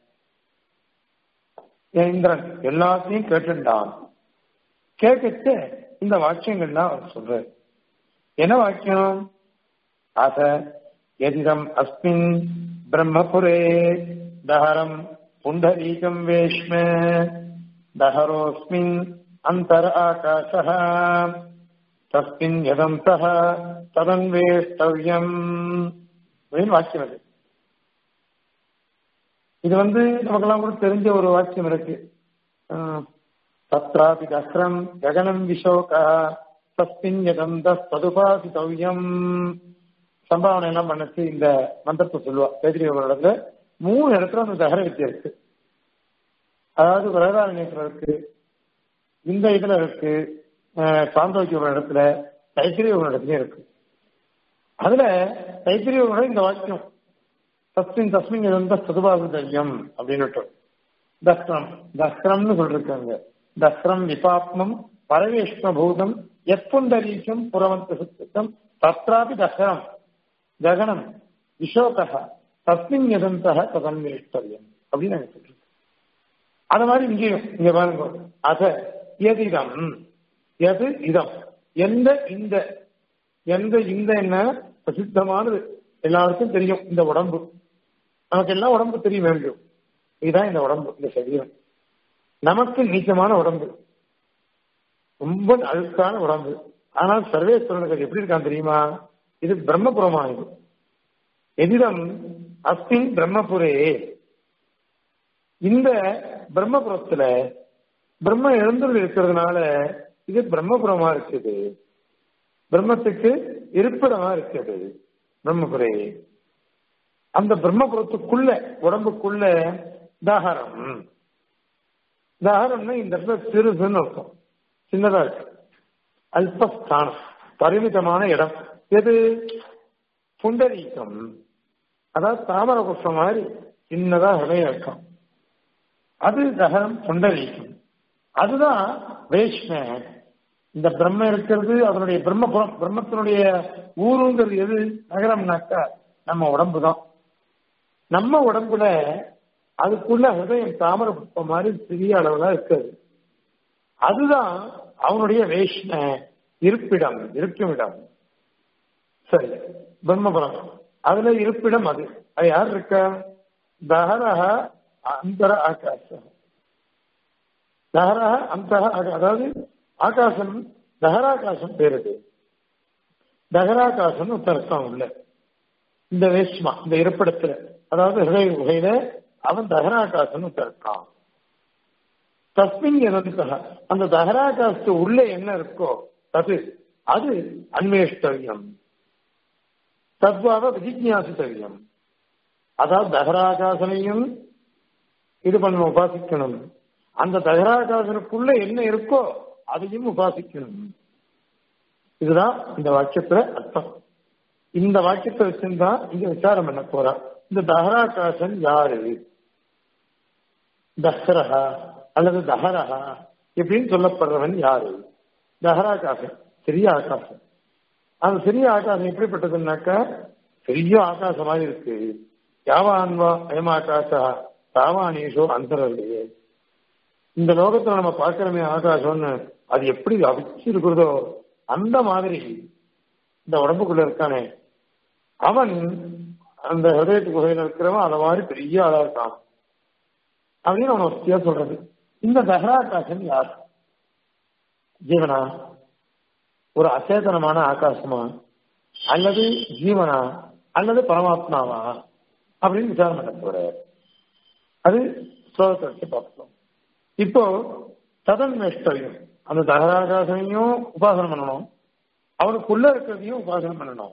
என் இந்திரன் எல்லாத்தையும் கேட்டுட்டான் கேட்டுட்டு இந்த வாக்கியங்கள்லாம் அவர் சொல்றாரு என்ன வாக்கியம் ஆச எதிரம் அஸ்மின் பிரம்மபுரே தஹரம் புண்டரீகம் வேஷ்ம தஹரோஸ்மின் அந்தர ஆகாசः தஸ்மின் யதந்தः ததன்வேஷ்டவ்யம் அப்படின்னு வாக்கியம் அது இது வந்து நமக்கெல்லாம் கூட தெரிஞ்ச ஒரு வாக்கியம் இருக்கு அஹ், தத்ராபி தஸ்ரம் ககனம் விஷோக தஸ்மின் யதந்த ததுபாசிதவ்யம் சம்பாவனை எல்லாம் பண்ணச்சு இந்த மந்திரத்தை சொல்லுவா பேதிரி ஒரு இடத்துல மூணு இடத்துல அந்த தகர வித்தியை இருக்கு அதாவது பிரதாரண்யத்துல இருக்கு இந்த இதுல இருக்கு அஹ், சாந்தோக்கிய ஒரு இடத்துல தைத்திரிய ஒரு இடத்துலயும் இருக்கு அதுல தைத்திரியோட இந்த வாக்கியம் தஸ்மின் தஸ்மின் இருந்த சதுபாகுதல்யம் அப்படின்னுட்டு தஸ்ரம் தஸ்ரம்னு சொல்லிருக்காங்க தஸ்ரம் விபாத்மம் பரவேஷ்ம பூதம் எப்புண்டரீக்கம் புறவந்த சுத்தம் தத்ராபி தஸ்ரம் ககனம் விஷோக தஸ்மின் எதந்தக ததன்வேஷ்டவியம் அப்படின்னு நாங்க சொல்றோம் அது மாதிரி இங்கேயும் இங்க பாருங்க அத எதிதம் எது இதம் எந்த இந்த எந்த இந்த என்ன பிரசித்தமானது எல்லாருக்கும் தெரியும் இந்த உடம்பு நமக்கு எல்லாம் உடம்பு தெரிய வேண்டும் இதுதான் இந்த உடம்பு இந்த சரீரம் நமக்கு நீச்சமான உடம்பு ரொம்ப அழுக்கான உடம்பு ஆனால் சர்வேஸ்வரனுக்கு அது எப்படி இருக்கான் தெரியுமா இது பிரம்மபுரமானது எதிரம் அஸ்மின் பிரம்மபுரே இந்த பிரம்மபுரத்துல பிரம்ம எழுந்துள்ள இருக்கிறதுனால இது பிரம்மபுரமா இருக்குது பிரம்மத்துக்கு இருப்பிடமா இருக்குது பிரம்மபுரே அந்த பிரம்மபுரத்துக்குள்ள உடம்புக்குள்ள தாகரம் தாகரம்னா இந்த இடத்துல சிறுசுன்னு அர்த்தம் சின்னதா இருக்கு அல்பஸ்தானம் பரிமிதமான இடம் எது புண்டரீகம் அதாவது தாமர புஷ்பம் மாதிரி சின்னதா ஹிருதயம் இருக்கும் அது தகரம் புண்டரீகம் அதுதான் வேஷ்ம இந்த பிரம்ம இருக்கிறது அதனுடைய பிரம்மபுரம் பிரம்மத்தினுடைய ஊருங்கிறது எது நகரம்னாக்கா நம்ம உடம்பு தான் நம்ம உடம்புல அதுக்குள்ள ஹிருதயம் தாமர புஷ்பம் மாதிரி சிறிய அளவுல இருக்குது அதுதான் அவனுடைய வேஷ்ம இருப்பிடம் இருக்குமிடம் சரி பிரம்மபுரம் அதுல இருப்பிடம் அது அது யார் இருக்கா தஹரஹ அந்தர ஆகாசம் தஹரஹ அந்த அதாவது ஆகாசம் தஹராகாசம் பேருது தஹராகாசம் அர்த்தம் உள்ள இந்த வேஷ்மா இந்த இருப்பிடத்துல அதாவது ஹிருதய குகையில அவன் தஹராகாசம் இருக்கான் தஸ்மின் எதற்காக அந்த தஹராகாசத்து உள்ள என்ன இருக்கோ அது அது அன்வேஷ்டவியம் தத்வாக விஜிஜாசித்தவியம் அதாவது தகராகாசனையும் இது பண்ண உபாசிக்கணும் அந்த தகராகாசனுக்குள்ள என்ன இருக்கோ அதையும் உபாசிக்கணும் இதுதான் இந்த வாக்கியத்துல அர்த்தம் இந்த வாக்கியத்தை வச்சுதான் இங்க விசாரம் பண்ண போறா இந்த தஹராகாசன் யாரு தஹரஹா அல்லது தஹரஹா இப்படின்னு சொல்லப்படுறவன் யாரு தஹராகாசன் பெரிய ஆகாசம் அந்த சிறிய ஆகாசம் எப்படிப்பட்டதுன்னாக்கா பெரிய ஆகாசம் மாதிரி இருக்கு யாவான்வா அயம் ஆகாசா தாவானீஷோ அந்தரல்லையே இந்த லோகத்துல நம்ம பார்க்கிறோமே ஆகாசம்னு அது எப்படி அவிச்சு இருக்கிறதோ அந்த மாதிரி இந்த உடம்புக்குள்ள இருக்கானே அவன் அந்த ஹிருதயத்து குகையில இருக்கிறவன் அதை மாதிரி பெரிய ஆளா இருக்கான் அப்படின்னு அவன் வசதியா சொல்றது இந்த தஹராகாசன் யார் ஜீவனா ஒரு அச்சேதனமான ஆகாசமா அல்லது ஜீவனா அல்லது பரமாத்மாவா அப்படின்னு விசாரம் பண்ண போறார் அது ஸ்லோகத்தை வச்சு பார்ப்போம் இப்போ ததன் நஷ்டவியம் அந்த தகராகாசனையும் உபாசனம் பண்ணணும் அவனுக்குள்ள இருக்கிறதையும் உபாசனம் பண்ணணும்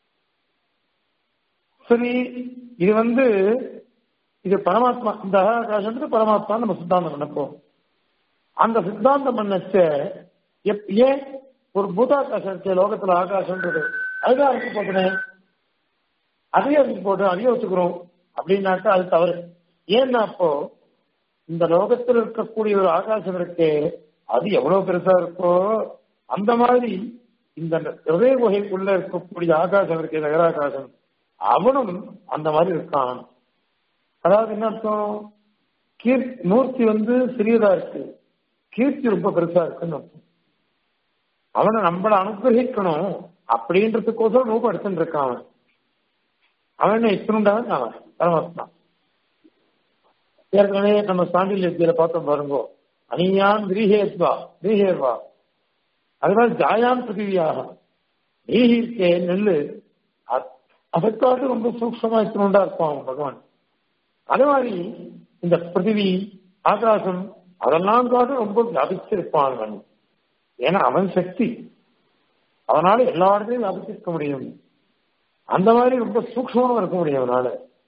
சரி இது வந்து இது பரமாத்மா இந்த அகாசத்துக்கு பரமாத்மா நம்ம சித்தாந்தம் பண்ணப்போம் அந்த சித்தாந்தம் பண்ணச்ச எப்- ஏன் ஒரு பூதாகாசம் இருக்கு லோகத்துல ஆகாசம்ன்றது அதுதான் அதுக்கு போட்டுனேன் அதையும் அதுக்கு போட்டு அதையும் வச்சுக்கிறோம் அப்படின்னாக்கா அது தவறு ஏன்னா அப்போ இந்த லோகத்தில் இருக்கக்கூடிய ஒரு ஆகாசம் இருக்கே அது எவ்வளவு பெருசா இருக்கோ அந்த மாதிரி இந்த ஹிருதய குகைக்குள்ள இருக்கக்கூடிய ஆகாசம் இருக்கு நகராகாசம் அவனும் அந்த மாதிரி இருக்கான் அதாவது என்ன அர்த்தம் கீர் மூர்த்தி வந்து சிறியதா இருக்கு கீர்த்தி ரொம்ப பெருசா இருக்குன்னு அர்த்தம் அவனை நம்மள அனுகிரகிக்கணும் அப்படின்றதுக்கோசரம் ரூபம் எடுத்துட்டு இருக்கான் அவன் அவன் என்ன இத்தனுண்டான் அவன் பரமாத்மா ஏற்கனவே நம்ம சாண்டில்யத்தில பார்த்தோம் பாருங்க அணியான் விரீஹேத்வா விரீஹேர்வா அது மாதிரி ஜாயான் பிருத்திவியாக நீஹி இருக்கே நெல்லு அதற்காக ரொம்ப சூக்ஷமா இத்தனுண்டா இருப்பான் அவன் பகவான் அதே மாதிரி இந்த பிருத்திவி ஆகாசம் அதெல்லாம் காட்டு ரொம்ப வியாபிச்சிருப்பான் அவன் ஏன்னா அவன் சக்தி அவனால எல்லா இடத்தையும் வியாபிச்சிருக்க முடியும் அந்த மாதிரி ரொம்ப சூக்ஷமா இருக்க முடியும் அவனால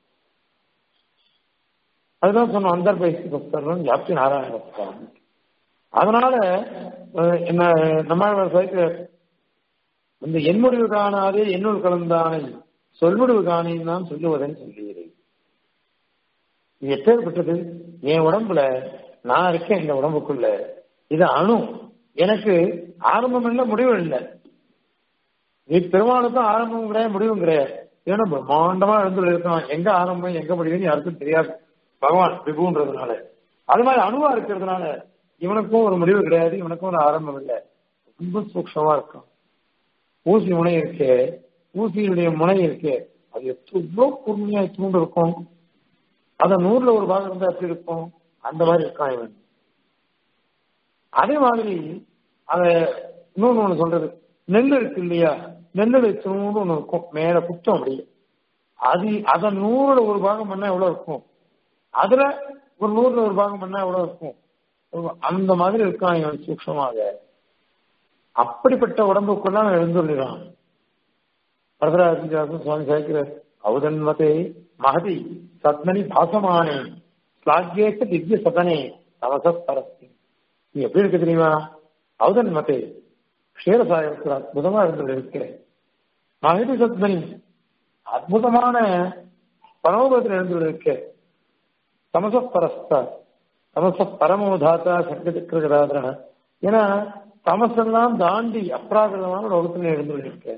அதுதான் சொன்னோம் அந்தர்பைசி பக்தர்கள் வியாப்தி நாராயண பக்தர் அதனால என்ன நம்ம சேர்க்க இந்த என்முடிவு காணாதே என்னுள் கலந்தானை சொல்முடிவு காணேன் தான் சொல்லுவதன் சொல்லுகிறேன் இது எப்பேற்பட்டது என் உடம்புல நான் இருக்கேன் இந்த உடம்புக்குள்ள இது அணு எனக்கு ஆரம்பம் இல்லை முடிவு இல்லை நீ பெருமாளுக்கும் ஆரம்பம் கிடையாது முடிவும் கிடையாது ஏன்னா பிரம்மாண்டமா எழுந்து இருக்கான் எங்க ஆரம்பம் எங்க முடிவுன்னு யாருக்கும் தெரியாது பகவான் விபுன்றதுனால அது மாதிரி அணுவா இருக்கிறதுனால இவனுக்கும் ஒரு முடிவு கிடையாது இவனுக்கும் ஒரு ஆரம்பம் இல்லை ரொம்ப சூக்ஷமா இருக்கும் ஊசி முனை இருக்கே ஊசியினுடைய முனை இருக்கே அது எவ்வளவு கூர்மையா தூண்டு இருக்கும் அத நூறுல ஒரு பாகம் இருந்தா எப்படி இருக்கும் அந்த மாதிரி இருக்கான் இவன் அதே மாதிரி அத இன்னொன்னு ஒண்ணு சொல்றது நெல் இருக்கு இல்லையா நெல்லுல தூண்டு ஒண்ணு இருக்கும் மேல குத்தம் அப்படியே அது அத நூறுல ஒரு பாகம் பண்ணா எவ்வளவு இருக்கும் அதுல ஒரு நூறுல ஒரு பாகம் பண்ணா எவ்வளவு இருக்கும் அந்த மாதிரி இருக்கான் இவன் சூக்ஷமாக அப்படிப்பட்ட உடம்புக்குள்ள அவன் எழுந்துள்ளான் வரதராஜன் சுவாமி சேர்க்கிறார் அவுதன்வதே மகதி சத்மனி பாசமானே ஸ்லாகியேச்ச திவ்ய சதனே தவச பரஸ்தி நீ எப்படி இருக்கு தெரியுமா அவுதன் மதே க்ஷேரசாயத்தில் அற்புதமா இருந்தது இருக்கு மகதி சத்மனி அற்புதமான பரமபத்தில் இருந்தது இருக்கு தமச பரஸ்த தமச பரமோதாத்தா சங்க சக்கரகராதன ஏன்னா தமசெல்லாம் தாண்டி அப்ராகிருதமான லோகத்தில் எழுந்து இருக்கு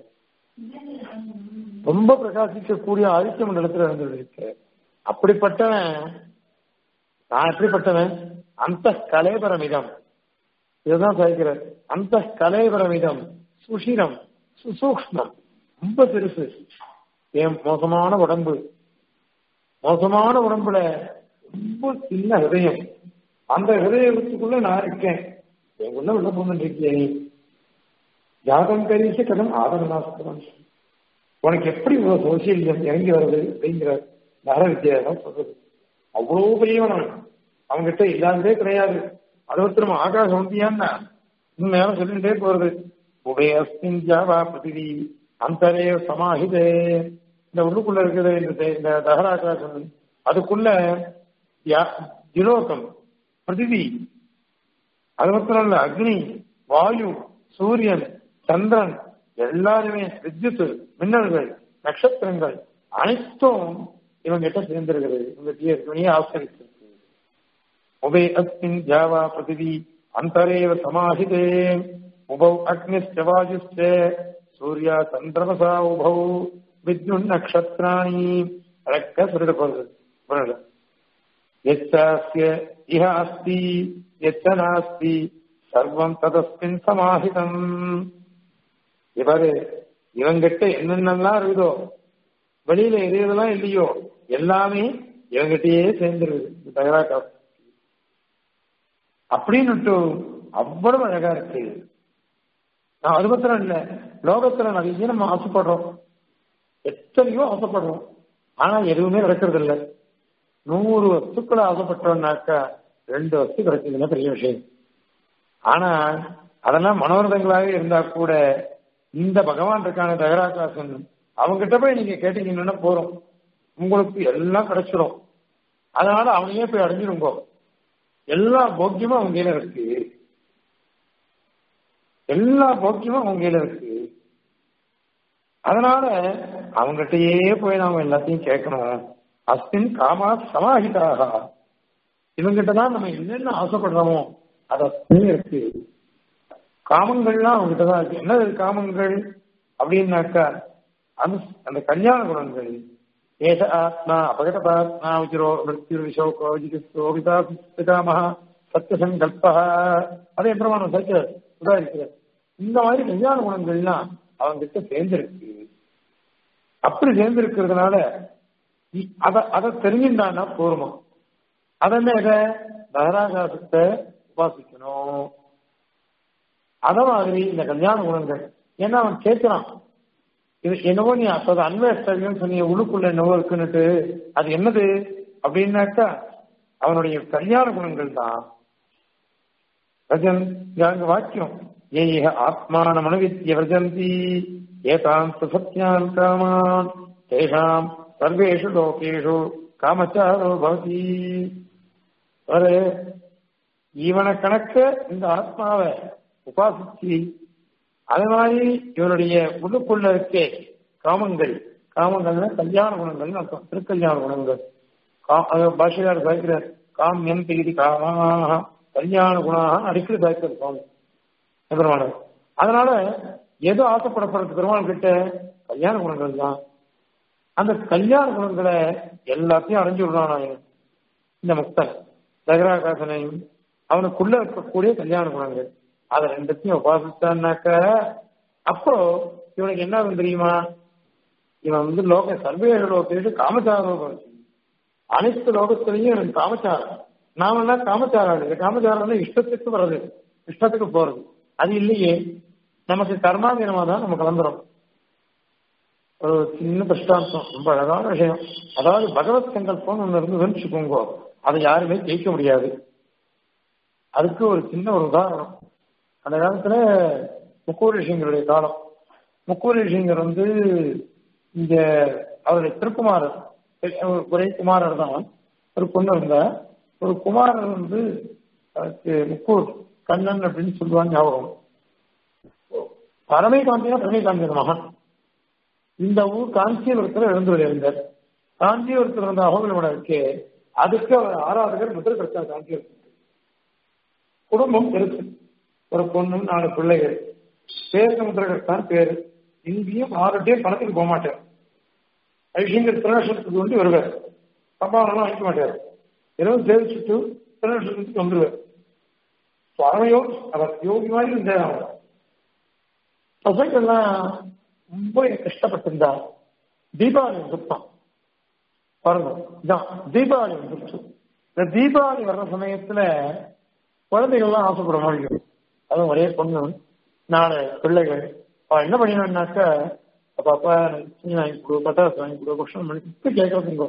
ரொம்ப பிரகாசிக்கக்கூடிய ஆதித்ய மண்டலத்தில் எழுந்து இருக்கு அப்படிப்பட்டவன் நான் எப்படிப்பட்டவன் அந்த கலேபரமிதம் இதுதான் சாய்க்கிறார் அந்த கலேபரமிதம் சுஷிரம் சுசூக்ஷ்மம் ரொம்ப பெருசு என் மோசமான உடம்பு மோசமான உடம்புல ரொம்ப சின்ன ஹிருதயம் அந்த ஹிருதயத்துக்குள்ள நான் இருக்கேன் என் உள்ள உள்ள போன்னு இருக்கிய நீ ஜாதம் கரீச கதம் ஆதரநாஸ்தவன் உனக்கு எப்படி இவ்வளவு சோசியலிசம் இறங்கி வருது அப்படிங்கிற நர வித்தியாசம் சொல்றது அவ்வளவு பெரியவன் அவன் அவன்கிட்ட இல்லாததே கிடையாது அது ஒருத்தரும் ஆகாசம் வந்தியான்னா இன்னும் நேரம் சொல்லிட்டே போறது உபயஸ்மின் ஜாவா பிருத்திவி அந்தரே சமாஹிதே இந்த உள்ளுக்குள்ள இருக்குது இந்த இந்த தகராகாசம் அதுக்குள்ள திலோகம் பிருத்திவி அது மாத்திரம் இல்ல அக்னி வாயு சூரியன் சந்திரன் எல்லாருமே வித்யுத் மின்னல்கள் நட்சத்திரங்கள் அனைத்தும் இவங்கிட்ட சேர்ந்திருக்கிறது இவங்க இவனையே ஆசிரியிருக்கு உபே அஸ்மின் ஜாவா பிருத்திவி அந்தரேவ சமாஹிதே உபௌ அக்னிஸ்ட வாயுஸ்ட சூர்யா சந்திரமசா உபௌ வித்யுன் நக்ஷத்ராணி அழக்க சொல்லிட்டு போறது यच्चास्य इह अस्ति यच्च नास्ति சர்வம் ததஸ்மின் சமாஹிதம் இவரு இவங்கிட்ட என்னென்னலாம் இருக்குதோ வெளியில எது எதெல்லாம் இல்லையோ எல்லாமே இவங்கிட்டயே சேர்ந்துருது தகராக்கா அப்படின்னு அவ்வளவு அழகா இருக்கு நான் அது மாத்திரம் இல்ல லோகத்துல நிறைய நம்ம ஆசைப்படுறோம் எத்தனையோ ஆசைப்படுறோம் ஆனா எதுவுமே நடக்கிறது இல்லை நூறு வஸ்துக்களை ஆசைப்பட்டோம்னாக்கா ரெண்டு வஸ்து கிடைச்சதுன்னா பெரிய விஷயம் ஆனா அதெல்லாம் மனோரதங்களாக இருந்தா கூட இந்த பகவான் இருக்கான தகராகாசன் அவங்ககிட்ட போய் நீங்க கேட்டீங்கன்னா போறோம் உங்களுக்கு எல்லாம் கிடைச்சிடும் அதனால அவனையே போய் அடைஞ்சிருங்கோ எல்லா போக்கியமும் அவங்க கையில இருக்கு எல்லா போக்கியமும் அவங்க கையில இருக்கு அதனால அவங்ககிட்டயே போய் நாம எல்லாத்தையும் கேட்கணும் அஸ்மின் காமா சமாஹிதாக இவங்கிட்ட தான் நம்ம என்னென்ன ஆசைப்படுறோமோ அது அப்படியே இருக்கு காமங்கள்லாம் அவங்ககிட்ட தான் இருக்கு என்னது காமங்கள் அப்படின்னாக்கா அந்த அந்த கல்யாண குணங்கள் ஏஷ ஆத்மா அபகதாத்மா உச்சிரோ மிருத்யு சோகோ ஜிகிஸ்தோ பிதா பிதாமஹ சத்தியசங்கல்ப அதே பிரமாணம் சைக்கிறார் உதாரிக்கிறார் இந்த மாதிரி கல்யாண குணங்கள்லாம் அவங்கிட்ட சேர்ந்திருக்கு அப்படி சேர்ந்திருக்கிறதுனால அத அதை தெரிஞ்சுட்டான்னா போருமா அதென்ன இதை தகராகாசத்தை உபாசிக்கணும் அத மாதிரி இந்த கல்யாண குணங்கள் ஏன்னா அவன் கேட்கிறான் இது என்னவோ நீ அப்போது அன்வேஸ்டர்னு சொன்னீங்க உள்ளுக்குள்ள என்னவோ இருக்குன்னுட்டு அது என்னது அப்படின்னாக்கா அவனுடைய கல்யாண குணங்கள் தான் ரஜன் அங்க வாக்கியம் ஏக ஆத்மான மனவித்ய விரஜந்தி ஏதாம் சத்யான் காமான் தேஷாம் சர்வேஷு லோகேஷு காமச்சாரோ பவதி ஒரு இவனை கணக்க இந்த ஆத்மாவை உபாசிச்சு அது மாதிரி இவருடைய உள்ளுக்குள்ள இருக்கே காமங்கள் காமங்கள்னா கல்யாண குணங்கள் அர்த்தம் திருக்கல்யாண குணங்கள் பாஷையார் சாய்க்கிறார் காமியம் திகிதி காமாக கல்யாண குணாக அடிக்கடி சாய்க்கிறார் சுவாமி பெருமாள் அதனால எது ஆசைப்படப்படுறது பெருமாள் கிட்ட கல்யாண குணங்கள் தான் அந்த கல்யாண குணங்களை எல்லாத்தையும் அடைஞ்சு விடுறான் இந்த முக்தன் தகராகாசனையும் அவனுக்குள்ள இருக்கக்கூடிய கல்யாண குணங்கள் அதை ரெண்டுத்தையும் உபாசித்தான்னாக்க அப்போ இவனுக்கு என்ன ஆகும் தெரியுமா இவன் வந்து லோக சர்வேக லோகத்திட்டு காமச்சாரம் அனைத்து லோகத்திலையும் எனக்கு காமச்சாரம் நாமெல்லாம் காமச்சாரம் இல்லை காமச்சாரம் இஷ்டத்துக்கு வர்றது இஷ்டத்துக்கு போறது அது இல்லையே நமக்கு கர்மாதீனமா தான் நம்ம கலந்துரும் ஒரு சின்ன பிரஷ்டாந்தம் ரொம்ப அழகான விஷயம் அதாவது பகவத் சங்கல்பம் ஒன்று இருந்து வெறிச்சுக்கோங்க அதை யாருமே ஜெயிக்க முடியாது அதுக்கு ஒரு சின்ன ஒரு உதாரணம் அந்த காலத்துல முக்கூர் ரிஷிங்களுடைய காலம் முக்கூர் ரிஷிங்கர் வந்து இங்க அவருடைய திருக்குமாரர் ஒரே குமாரர் தான் ஒரு பொண்ணு இருந்தா ஒரு குமாரர் வந்து முக்கூர் கண்ணன் அப்படின்னு சொல்லுவாங்க ஞாபகம் பரமைகாந்தியா பரமைகாந்தியன் மகன் இந்த ஊர் காஞ்சிபுரத்தில் எழுந்து இருந்தார் காஞ்சிபுரத்தில் இருந்த அகோபிலமடம் இருக்கே அதுக்கு அவர் ஆராதகர் முதல் கிடைச்சார் காஞ்சிபுரத்துக்கு குடும்பம் பெருசு ஒரு பொண்ணு நாலு பிள்ளைகள் பேருக்கு முத்திரகர்த்தான் பேரு இங்கேயும் ஆறுடையும் பணத்துக்கு போக மாட்டார் ஐஷிங்கர் திருநட்சத்திரத்துக்கு வந்து வருவார் சம்பாவனம் வாங்கிக்க மாட்டார் இரவு சேவிச்சுட்டு திருநட்சத்திரத்துக்கு வந்துருவார் பரமயோகி அவர் யோகி மாதிரி இருந்தார் அவர் பசங்கள்லாம் ரொம்ப கஷ்டப்பட்டிருந்தா தீபாவளி வந்துட்டான் பாருங்க இதான் தீபாவளி வந்துருச்சு இந்த தீபாவளி வர்ற சமயத்துல குழந்தைகள்லாம் ஆசைப்பட முடியும் அதுவும் ஒரே பொண்ணு நாலு பிள்ளைகள் அவன் என்ன பண்ணினான்னாக்க அப்பா சின்ன வாங்கி கொடு பட்டாசு வாங்கி கொடு கொஷன் பண்ணி இப்ப கேட்கறதுங்க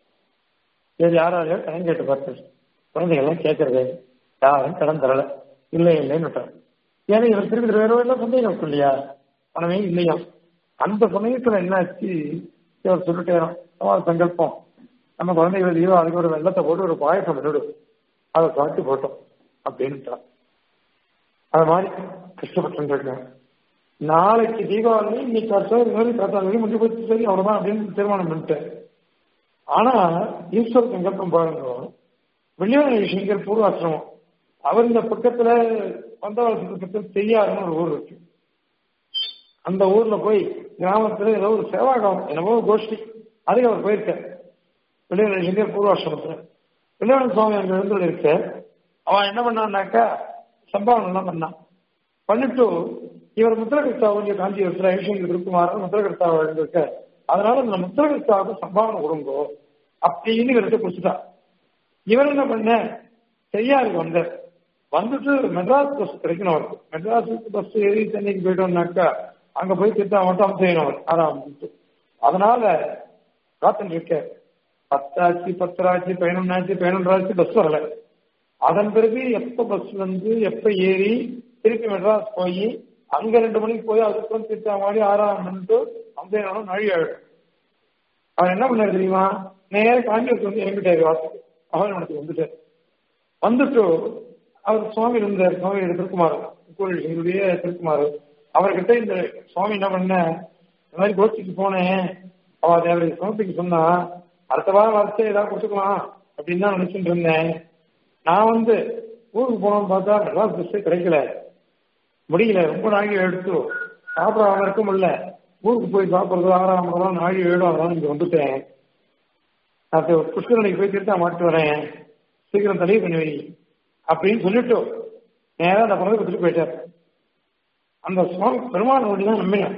சரி யாராவது கடன் கேட்டு பார்த்து குழந்தைகள்லாம் கேட்கறது யாரும் கடன் தரல இல்லை இல்லைன்னு விட்டார் ஏன்னா இவர் திருப்பி வேற எல்லாம் சந்தேகம் இருக்கும் இல்லையா பணமே இல்லையா அந்த சமயத்துல என்னாச்சு இவர் சொல்லிட்டேறோம் சங்கல்பம் நம்ம குழந்தைகள் லீவோ அதுக்கு ஒரு வெள்ளத்தை போட்டு ஒரு பாயசம் விடு அதை சாப்பிட்டு போட்டோம் அப்படின்ட்டான் அது மாதிரி கஷ்டப்பட்டு இருக்கேன் நாளைக்கு தீபாவளி இன்னைக்கு வருஷம் இது மாதிரி பத்தாம் முடிஞ்சு போச்சு சரி அவ்வளவுதான் அப்படின்னு தீர்மானம் பண்ணிட்டேன் ஆனா ஈஸ்வர சங்கல்பம் பாருங்க வெளியான விஷயங்கள் பூர்வாசிரமம் அவர் இந்த பக்கத்துல பந்தவாசி பக்கத்தில் செய்யாருன்னு ஒரு ஊர் இருக்கு அந்த ஊர்ல போய் கிராமத்துல ஏதோ ஒரு சேவாகம் என்னவோ கோஷ்டி அதுக்கு அவர் போயிருக்கார் வெளியான விஷயங்கள் பூர்வாசிரமத்துல வெளியான சுவாமி அங்க எழுந்து இருக்க அவன் என்ன பண்ணான்னாக்கா சம்பாவனம் எல்லாம் பண்ணான் பண்ணிட்டு இவர் முத்திரகிருஷ்ணாவுடைய காஞ்சிபுரத்தில் ஐஷங்கர் இருக்குமாறு முத்திரகிருஷ்ணாவை இருந்திருக்க அதனால இந்த முத்திரகிருஷ்ணாவுக்கு சம்பாவனை கொடுங்கோ அப்படின்னு இவர்கிட்ட கொடுத்துட்டா இவர் என்ன பண்ண செய்யாருக்கு வந்த வந்துட்டு மெட்ராஸ் பஸ் கிடைக்கணும் அவருக்கு மெட்ராஸுக்கு பஸ் ஏறி சென்னைக்கு போயிட்டோம்னாக்கா அங்க போய் திட்டா மட்டும் செய்யணும் அவர் அதான் அதனால காத்துட்டு இருக்க பத்தாச்சு பத்தராச்சு பதினொன்னாச்சு பதினொன்றாச்சு பஸ் வரல அதன் பிறகு எப்ப பஸ் வந்து எப்ப ஏறி திருப்பி மெட்ராஸ் போய் அங்க ரெண்டு மணிக்கு போய் அதுக்கும் திட்டா மாதிரி ஆறாம் மணிட்டு அந்த நாளும் நழி ஆயிடும் அவர் என்ன பண்ணாரு தெரியுமா நேர காஞ்சிபுரத்து வந்து இறங்கிட்டாரு வாசத்துக்கு அகவனத்துக்கு வந்துட்டார் வந்துட்டு அவர் சுவாமி இருந்தார் சுவாமி திருக்குமார் கோவில் எங்களுடைய திருக்குமார் அவர்கிட்ட இந்த சுவாமி என்ன பண்ண இந்த மாதிரி கோஷ்டிக்கு போனேன் அவ தேவடைய சமத்துக்கு சொன்னா அடுத்த வாரம் வரிசை ஏதாவது கொடுத்துக்கலாம் அப்படின்னு தான் நினைச்சிட்டு இருந்தேன் நான் வந்து ஊருக்கு போனோம்னு பார்த்தா மெட்ராஸ் பஸ்ஸே கிடைக்கல முடியல ரொம்ப நாழி எடுத்து சாப்பிடாம இருக்க முடியல ஊருக்கு போய் சாப்பிடுறது ஆறாம் முதலாம் நாழி ஏழும் அதெல்லாம் இங்க வந்துட்டேன் நான் புஷ்கரணிக்கு போய் திருத்தா மாட்டு வரேன் சீக்கிரம் தலையை பண்ணி வை அப்படின்னு சொல்லிட்டு நேரம் அந்த பணத்தை கொடுத்துட்டு போயிட்டார் அந்த சுவாமி பெருமாள் ஒன்று தான் நம்பினேன்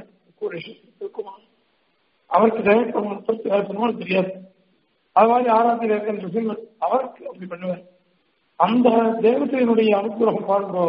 அவருக்கு பெருமாள் தெரியாது அது மாதிரி ஆராத்தியில் இருக்கின்ற சிம்மன் அவருக்கு அப்படி பண்ணுவார் அந்த தேவதையினுடைய அனுகிரகம் பாருங்கோ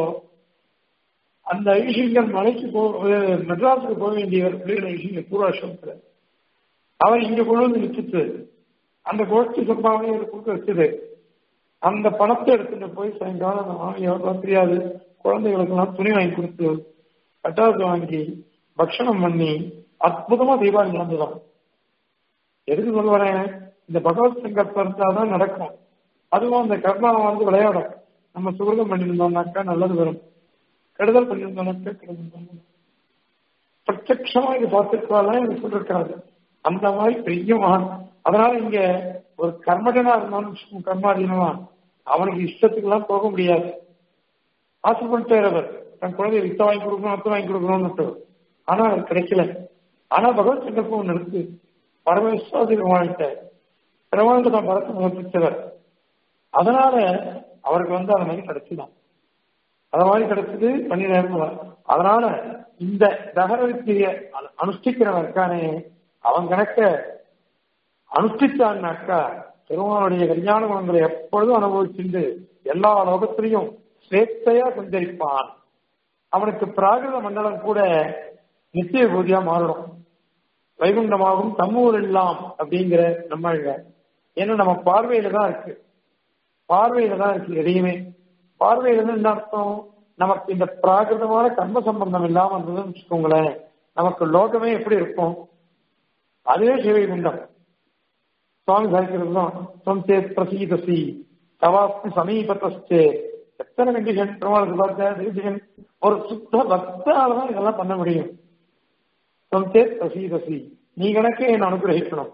அந்த ஐஷிங்கர் மலைக்கு போ மெட்ராஸுக்கு போக வேண்டியவர் பிள்ளைகள் ஐஷிங்கர் பூராஷ்டமத்தில் அவர் இங்க கொண்டு வந்து நிறுத்திட்டு அந்த கோஷ்டி சம்பாவனை கொடுக்க வச்சது அந்த பணத்தை எடுத்துட்டு போய் சாயங்காலம் அந்த மாமியார் தெரியாது குழந்தைகளுக்கெல்லாம் துணி வாங்கி கொடுத்து பட்டாசு வாங்கி பக்ஷணம் பண்ணி அற்புதமா தீபாவளி நடந்துதான் எதுக்கு சொல்ல வரேன் இந்த பகவத் சங்கல்பம் இருந்தாதான் நடக்கும் அதுவும் அந்த கர்மாவை வந்து விளையாடும் நம்ம சுகிருதம் பண்ணியிருந்தோம்னாக்கா நல்லது வரும் கெடுதல் பண்ணியிருந்தோம்னாக்கா கெடுதல் பிரத்யமா இது பார்த்துக்கலாம் எனக்கு சொல்லிருக்காரு அந்த மாதிரி பெரிய மகான் அதனால இங்க ஒரு கர்மடனா இருந்தாலும் கர்மாதீனமா அவனுக்கு இஷ்டத்துக்கு எல்லாம் போக முடியாது ஆசைப்பட்டார் அவர் தன் குழந்தை வித்த வாங்கி கொடுக்கணும் அத்தை வாங்கி கொடுக்கணும்னு ஆனா அது கிடைக்கல ஆனா பகவத் சங்கல்பம் ஒண்ணு இருக்கு பரமேஸ்வரி பெருமாள்கிட்ட பெருமாள்கிட்ட தான் பரத்தை சமர்ப்பித்தவர் அதனால அவருக்கு வந்து அந்த மாதிரி கிடைச்சுதான் அது மாதிரி கிடைச்சது பண்ணி நேரம் அதனால இந்த தகர வித்திய அனுஷ்டிக்கிறவன் இருக்கானே அவன் கணக்க அனுஷ்டித்தான்னாக்கா பெருமானுடைய கல்யாண குணங்களை எப்பொழுதும் அனுபவிச்சுண்டு எல்லா லோகத்திலையும் ஸ்வேத்தையா சஞ்சரிப்பான் அவனுக்கு பிராகிருத மண்டலம் கூட நித்திய பூஜையா மாறணும் வைகுண்டமாகும் தம்மூர் இல்லாம் அப்படிங்கிற நம்ம ஏன்னா நம்ம பார்வையில தான் இருக்கு பார்வையில தான் இருக்கு எதையுமே பார்வையில என்ன அர்த்தம் நமக்கு இந்த பிராகிருதமான கர்ம சம்பந்தம் இல்லாம இருந்ததுன்னு வச்சுக்கோங்களேன் நமக்கு லோகமே எப்படி இருக்கும் அதுவே சிவைகுண்டம் சுவாமி சாய்க்கிறதும் சொந்தே பிரசீதசி தவாஸ்தி சமீபத்தே எத்தனை கண்டிஷன் பெருமாளுக்கு பார்த்தேன் ஒரு சுத்த பக்தால தான் இதெல்லாம் பண்ண முடியும் சொந்தே பிரசீதசி நீ கணக்கே என்ன அனுகிரகிக்கணும்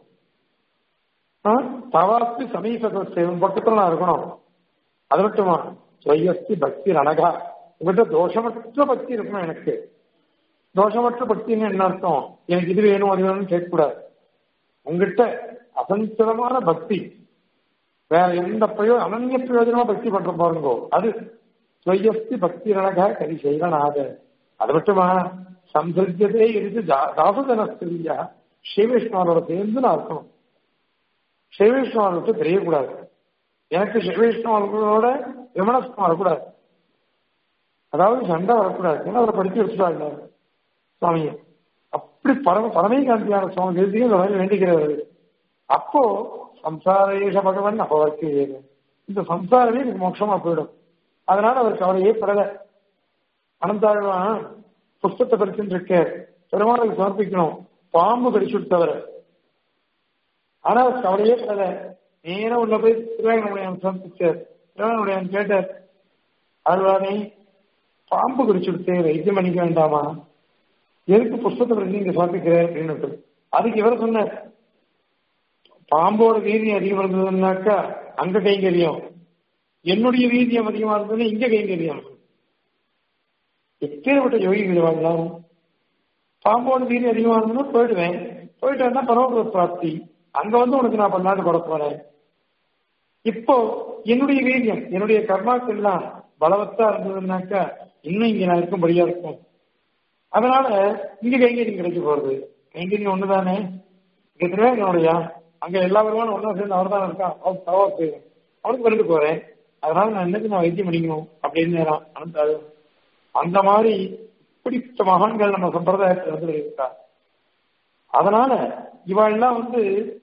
தவாஸ்தி சமீபத்தே உன் பக்கத்துல நான் இருக்கணும் அது மட்டுமா ஸ்வயஸ்தி பக்தி ரணகா உங்கள்கிட்ட தோஷமற்ற பக்தி இருக்கணும் எனக்கு தோஷமற்ற பக்தின்னு என்ன அர்த்தம் எனக்கு இது வேணும் அது வேணும்னு கேட்கக்கூடாது உங்ககிட்ட அசஞ்சலமான பக்தி வேற எந்த பிரயோ அனன்ய பிரயோஜனமா பக்தி பண்ற பாருங்கோ அது ஸ்வயஸ்தி பக்தி ரணக கரி செய்யனாக அது மட்டுமா சம்சர்ஜதே இருந்து தாசஜனஸ்திரியா ஸ்ரீவைஷ்ணவரோட சேர்ந்து நான் இருக்கணும் ஸ்ரீவைஷ்ணவர் விட்டு தெரியக்கூடாது எனக்கு ஸ்ரீவைஷ்ணவர்களோட விமனஸ்தம் வரக்கூடாது அதாவது சண்டை வரக்கூடாது ஏன்னா அவரை படிச்சு வச்சுட்டாங்க சுவாமியை அப்படி பரம பரமேகாந்தியான சுவாமி எழுதியும் இந்த மாதிரி வேண்டிக்கிறாரு அப்போ சம்சாரேஷ பகவன் அவருக்கு இந்த சம்சாரமே எனக்கு மோட்சமா போயிடும் அதனால அவர் கவலையே படல அனந்தாழ்வான் புஸ்தத்தை படிச்சுட்டு இருக்க பெருமாளுக்கு சமர்ப்பிக்கணும் பாம்பு கடிச்சு விட்டவர் ஆனா அவர் கவலையே படல நேரம் உள்ள போய் திருவாயனுடையான் சமர்ப்பிச்சார் திருவாயனுடையான் கேட்டார் ஆழ்வானே பாம்பு கடிச்சு விட்டு வைத்தியம் பண்ணிக்க வேண்டாமா எதுக்கு புஸ்தத்தை பற்றி நீங்க சமர்ப்பிக்கிறேன் அப்படின்னு அதுக்கு இவர் சொன்னார் பாம்போட வீரியம் அதிகமா இருந்ததுன்னாக்கா அங்க கைங்கரியம் என்னுடைய வீரியம் அதிகமா இருந்ததுன்னா இங்க கைங்கரியம் எப்பேற்பட்ட யோகிகள் வாழலாம் பாம்போட வீரியம் அதிகமா இருந்ததுன்னா போயிடுவேன் போயிட்டு வந்தா பரவ பிராப்தி அங்க வந்து உனக்கு நான் பண்ணாது கொடுக்க போறேன் இப்போ என்னுடைய வீரியம் என்னுடைய கர்மாக்கள் எல்லாம் பலவத்தா இருந்ததுன்னாக்கா இன்னும் இங்க நான் இருக்கும்படியா இருக்கும் அதனால இங்க கைங்கரியம் கிடைக்க போறது கைங்கரியம் ஒண்ணுதானே இங்க திருவேங்கனுடையா அங்க எல்லா வருமானம் ஒன்றும் சேர்ந்து அவர் தான் இருக்கான் அவர் தவா செய்யும் அவனுக்கு பண்ணிட்டு போறேன் அதனால நான் என்னது நான் வைத்தியம் பண்ணிக்கணும் அப்படின்னு அனந்தாரு அந்த மாதிரி இப்படிப்பட்ட மகான்கள் நம்ம சம்பிரதாயத்தில் வந்து இருக்கா அதனால இவாள்லாம் வந்து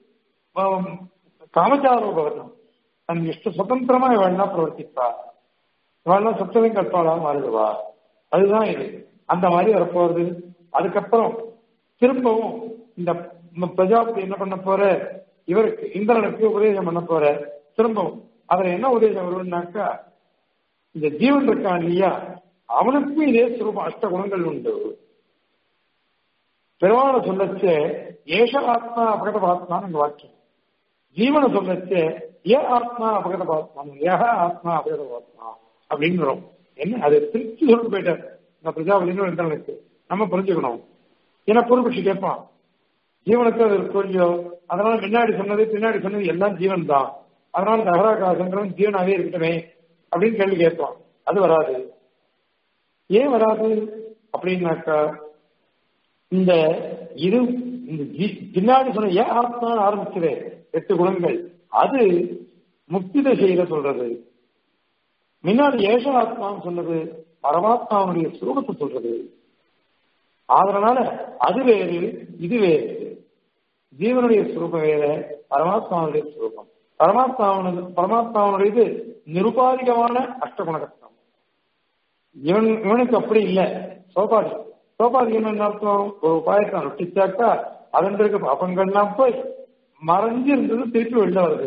காமச்சார பகவதம் தன் இஷ்ட சுதந்திரமா இவாள்லாம் பிரவர்த்திப்பா இவாள்லாம் சத்தவம் கற்பாளா மாறிடுவா அதுதான் இது அந்த மாதிரி வரப்போறது அதுக்கப்புறம் திரும்பவும் இந்த பிரஜாபதி என்ன பண்ண போற இவருக்கு இந்திரனுக்கு உபதேசம் பண்ண போற திரும்பவும் அதுல என்ன உபதேசம் வரும்னாக்கா இந்த ஜீவன் இருக்கான் இல்லையா அவனுக்கும் இதே சுரூபம் அஷ்ட குணங்கள் உண்டு பெருமாளை சொல்லச்சு ஏஷ ஆத்மா அபகத பாத்மான்னு வாக்கியம் ஜீவனை சொல்லச்சு ஏ ஆத்மா அபகத பாத்மா ஏக ஆத்மா அபகத பாத்மா அப்படிங்கிறோம் என்ன அதை திருச்சி சொல்ல போயிட்டார் இந்த பிரஜாபதினு இந்திரன் இருக்கு நம்ம புரிஞ்சுக்கணும் ஏன்னா பூர்வபட்சி கேட்பான் ஜீவனுக்கு அது இருக்கோ இல்லையோ அதனால முன்னாடி சொன்னது பின்னாடி சொன்னது எல்லாம் ஜீவன் தான் அதனால தகராகாசங்கிறவன் ஜீவனாவே இருக்கட்டுமே அப்படின்னு கேள்வி கேட்பான் அது வராது ஏன் வராது அப்படின்னாக்கா இந்த இது இந்த பின்னாடி சொன்ன ஏன் ஆத்மான்னு ஆரம்பிச்சதே எட்டு குணங்கள் அது முக்தி தசையில சொல்றது முன்னாடி ஏஷ ஆத்மான்னு சொன்னது பரமாத்மாவுடைய சுரூபத்தை சொல்றது அதனால அது வேறு இது வேறு ஜீவனுடைய சுரூபம் வேற பரமாத்மாவுடைய சுரூபம் பரமாத்மாவனது பரமாத்மாவனுடைய இது நிருபாதிகமான அஷ்டகுணகத்தம் இவன் இவனுக்கு அப்படி இல்லை சோபாதி சோபாதிகம் என்ன அர்த்தம் ஒரு உபாயத்தை நொட்டிச்சாக்கா அதன் பிறகு பாபங்கள்லாம் போய் மறைஞ்சு இருந்தது திருப்பி வெளில வருது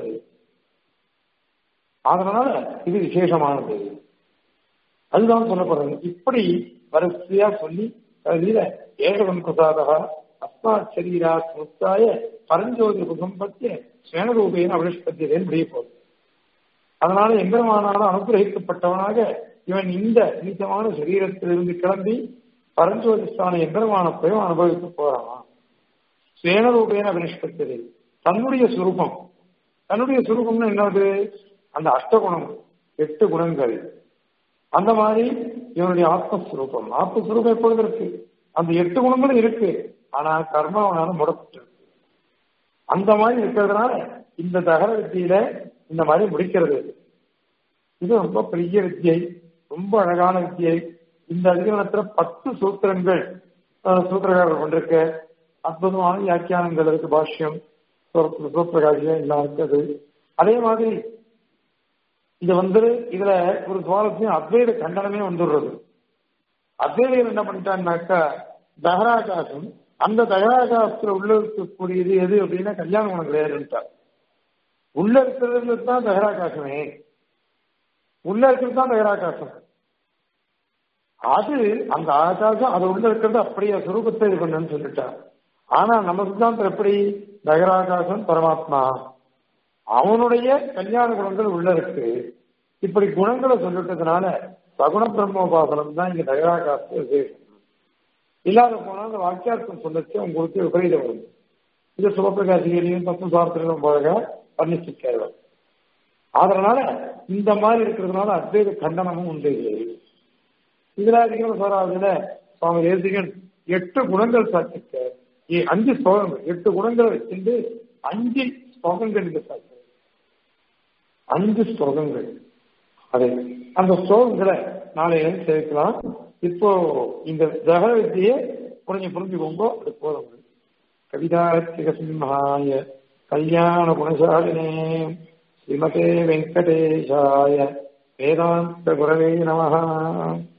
அதனால இது விசேஷமானது அதுதான் சொல்லப்படுறது இப்படி வரிசையா சொல்லி கருதியில ஏகவன் பிரசாதா அஸ்மாத் சரீரா முக்தாய பரஞ்சோதி உபம்பத்திய ஸ்வேனரூபேன அவிஷ்பத்தியதேன்னு முடிய போகுது அதனால எம்பெருமானாலும் அனுகிரகிக்கப்பட்டவனாக இவன் இந்த நீச்சமான சரீரத்திலிருந்து கிளம்பி பரஞ்சோதிஸ்தான எம்பெருமான போய் அனுபவிக்க போறான் ஸ்வேனரூபேன அபினிஷ்பத்தியதே தன்னுடைய சுரூபம் தன்னுடைய சுரூபம்னு என்னது அந்த அஷ்டகுணம் எட்டு குணங்கள் அந்த மாதிரி இவனுடைய ஆத்மஸ்வரூபம் ஆத்மஸ்வரூபம் எப்பொழுது இருக்கு அந்த எட்டு குணங்களும் இருக்கு ஆனா கர்மாவனால முடப்பட்டு அந்த மாதிரி இருக்கிறதுனால இந்த தகர வித்தியில இந்த மாதிரி முடிக்கிறது இது ரொம்ப பெரிய வித்தியை ரொம்ப அழகான வித்தியை இந்த அதிகரணத்துல பத்து சூத்திரங்கள் சூத்திரகாரர் கொண்டிருக்க அற்புதமான வியாக்கியானங்கள் இருக்கு பாஷ்யம் சிவபிரகாசியம் எல்லாம் இருக்குது அதே மாதிரி இது வந்து இதுல ஒரு சுவாரஸ்யம் அத்வைத கண்டனமே வந்துடுறது அத்வைதம் என்ன பண்ணிட்டான்னாக்கா தகராகாசம் அந்த தகராகாசத்துல உள்ள இருக்கக்கூடியது எது அப்படின்னா கல்யாண குணம் கிடையாதுன்ட்டார் உள்ள இருக்கிறதுல தான் தகராகாசமே உள்ள இருக்கிறது தான் தகராகாசம் அது அந்த ஆகாசம் அது உள்ள இருக்கிறது அப்படியே சுரூபத்தை இது பண்ணுன்னு சொல்லிட்டார் ஆனா நம்ம சித்தாந்தம் எப்படி தகராகாசம் பரமாத்மா அவனுடைய கல்யாண குணங்கள் உள்ள இருக்கு இப்படி குணங்களை சொல்லிட்டதுனால சகுண பிரம்மோபாசனம் தான் இங்க தகராகாசத்து விசேஷம் இல்லாத போனா அந்த வாக்கியார்த்தம் சொல்லச்சு உங்களுக்கு விபரீதம் வரும் இது சிவபிரகாசிகளையும் தத்துவ சாஸ்திரம் போக வர்ணிச்சிருக்காரு அதனால இந்த மாதிரி இருக்கிறதுனால அத்வைத கண்டனமும் உண்டு இதுல அதிகம் சொல்றாதுல சுவாமி தேசிகன் எட்டு குணங்கள் சாத்திருக்க அஞ்சு ஸ்லோகங்கள் எட்டு குணங்களை வச்சிருந்து அஞ்சு ஸ்லோகங்கள் இங்க சாத்திரு அஞ்சு ஸ்லோகங்கள் அது அந்த ஸ்லோகங்களை நாளைய சேர்க்கலாம் இப்போ இந்த தகர வித்தியை புரிஞ்சு புரிஞ்சுக்கோங்க அது போதும் கவிதார்த்திக சிம்ஹாய கல்யாண குணசாலினே ஸ்ரீமதே வெங்கடேஷாய வேதாந்த குரவே நமஹா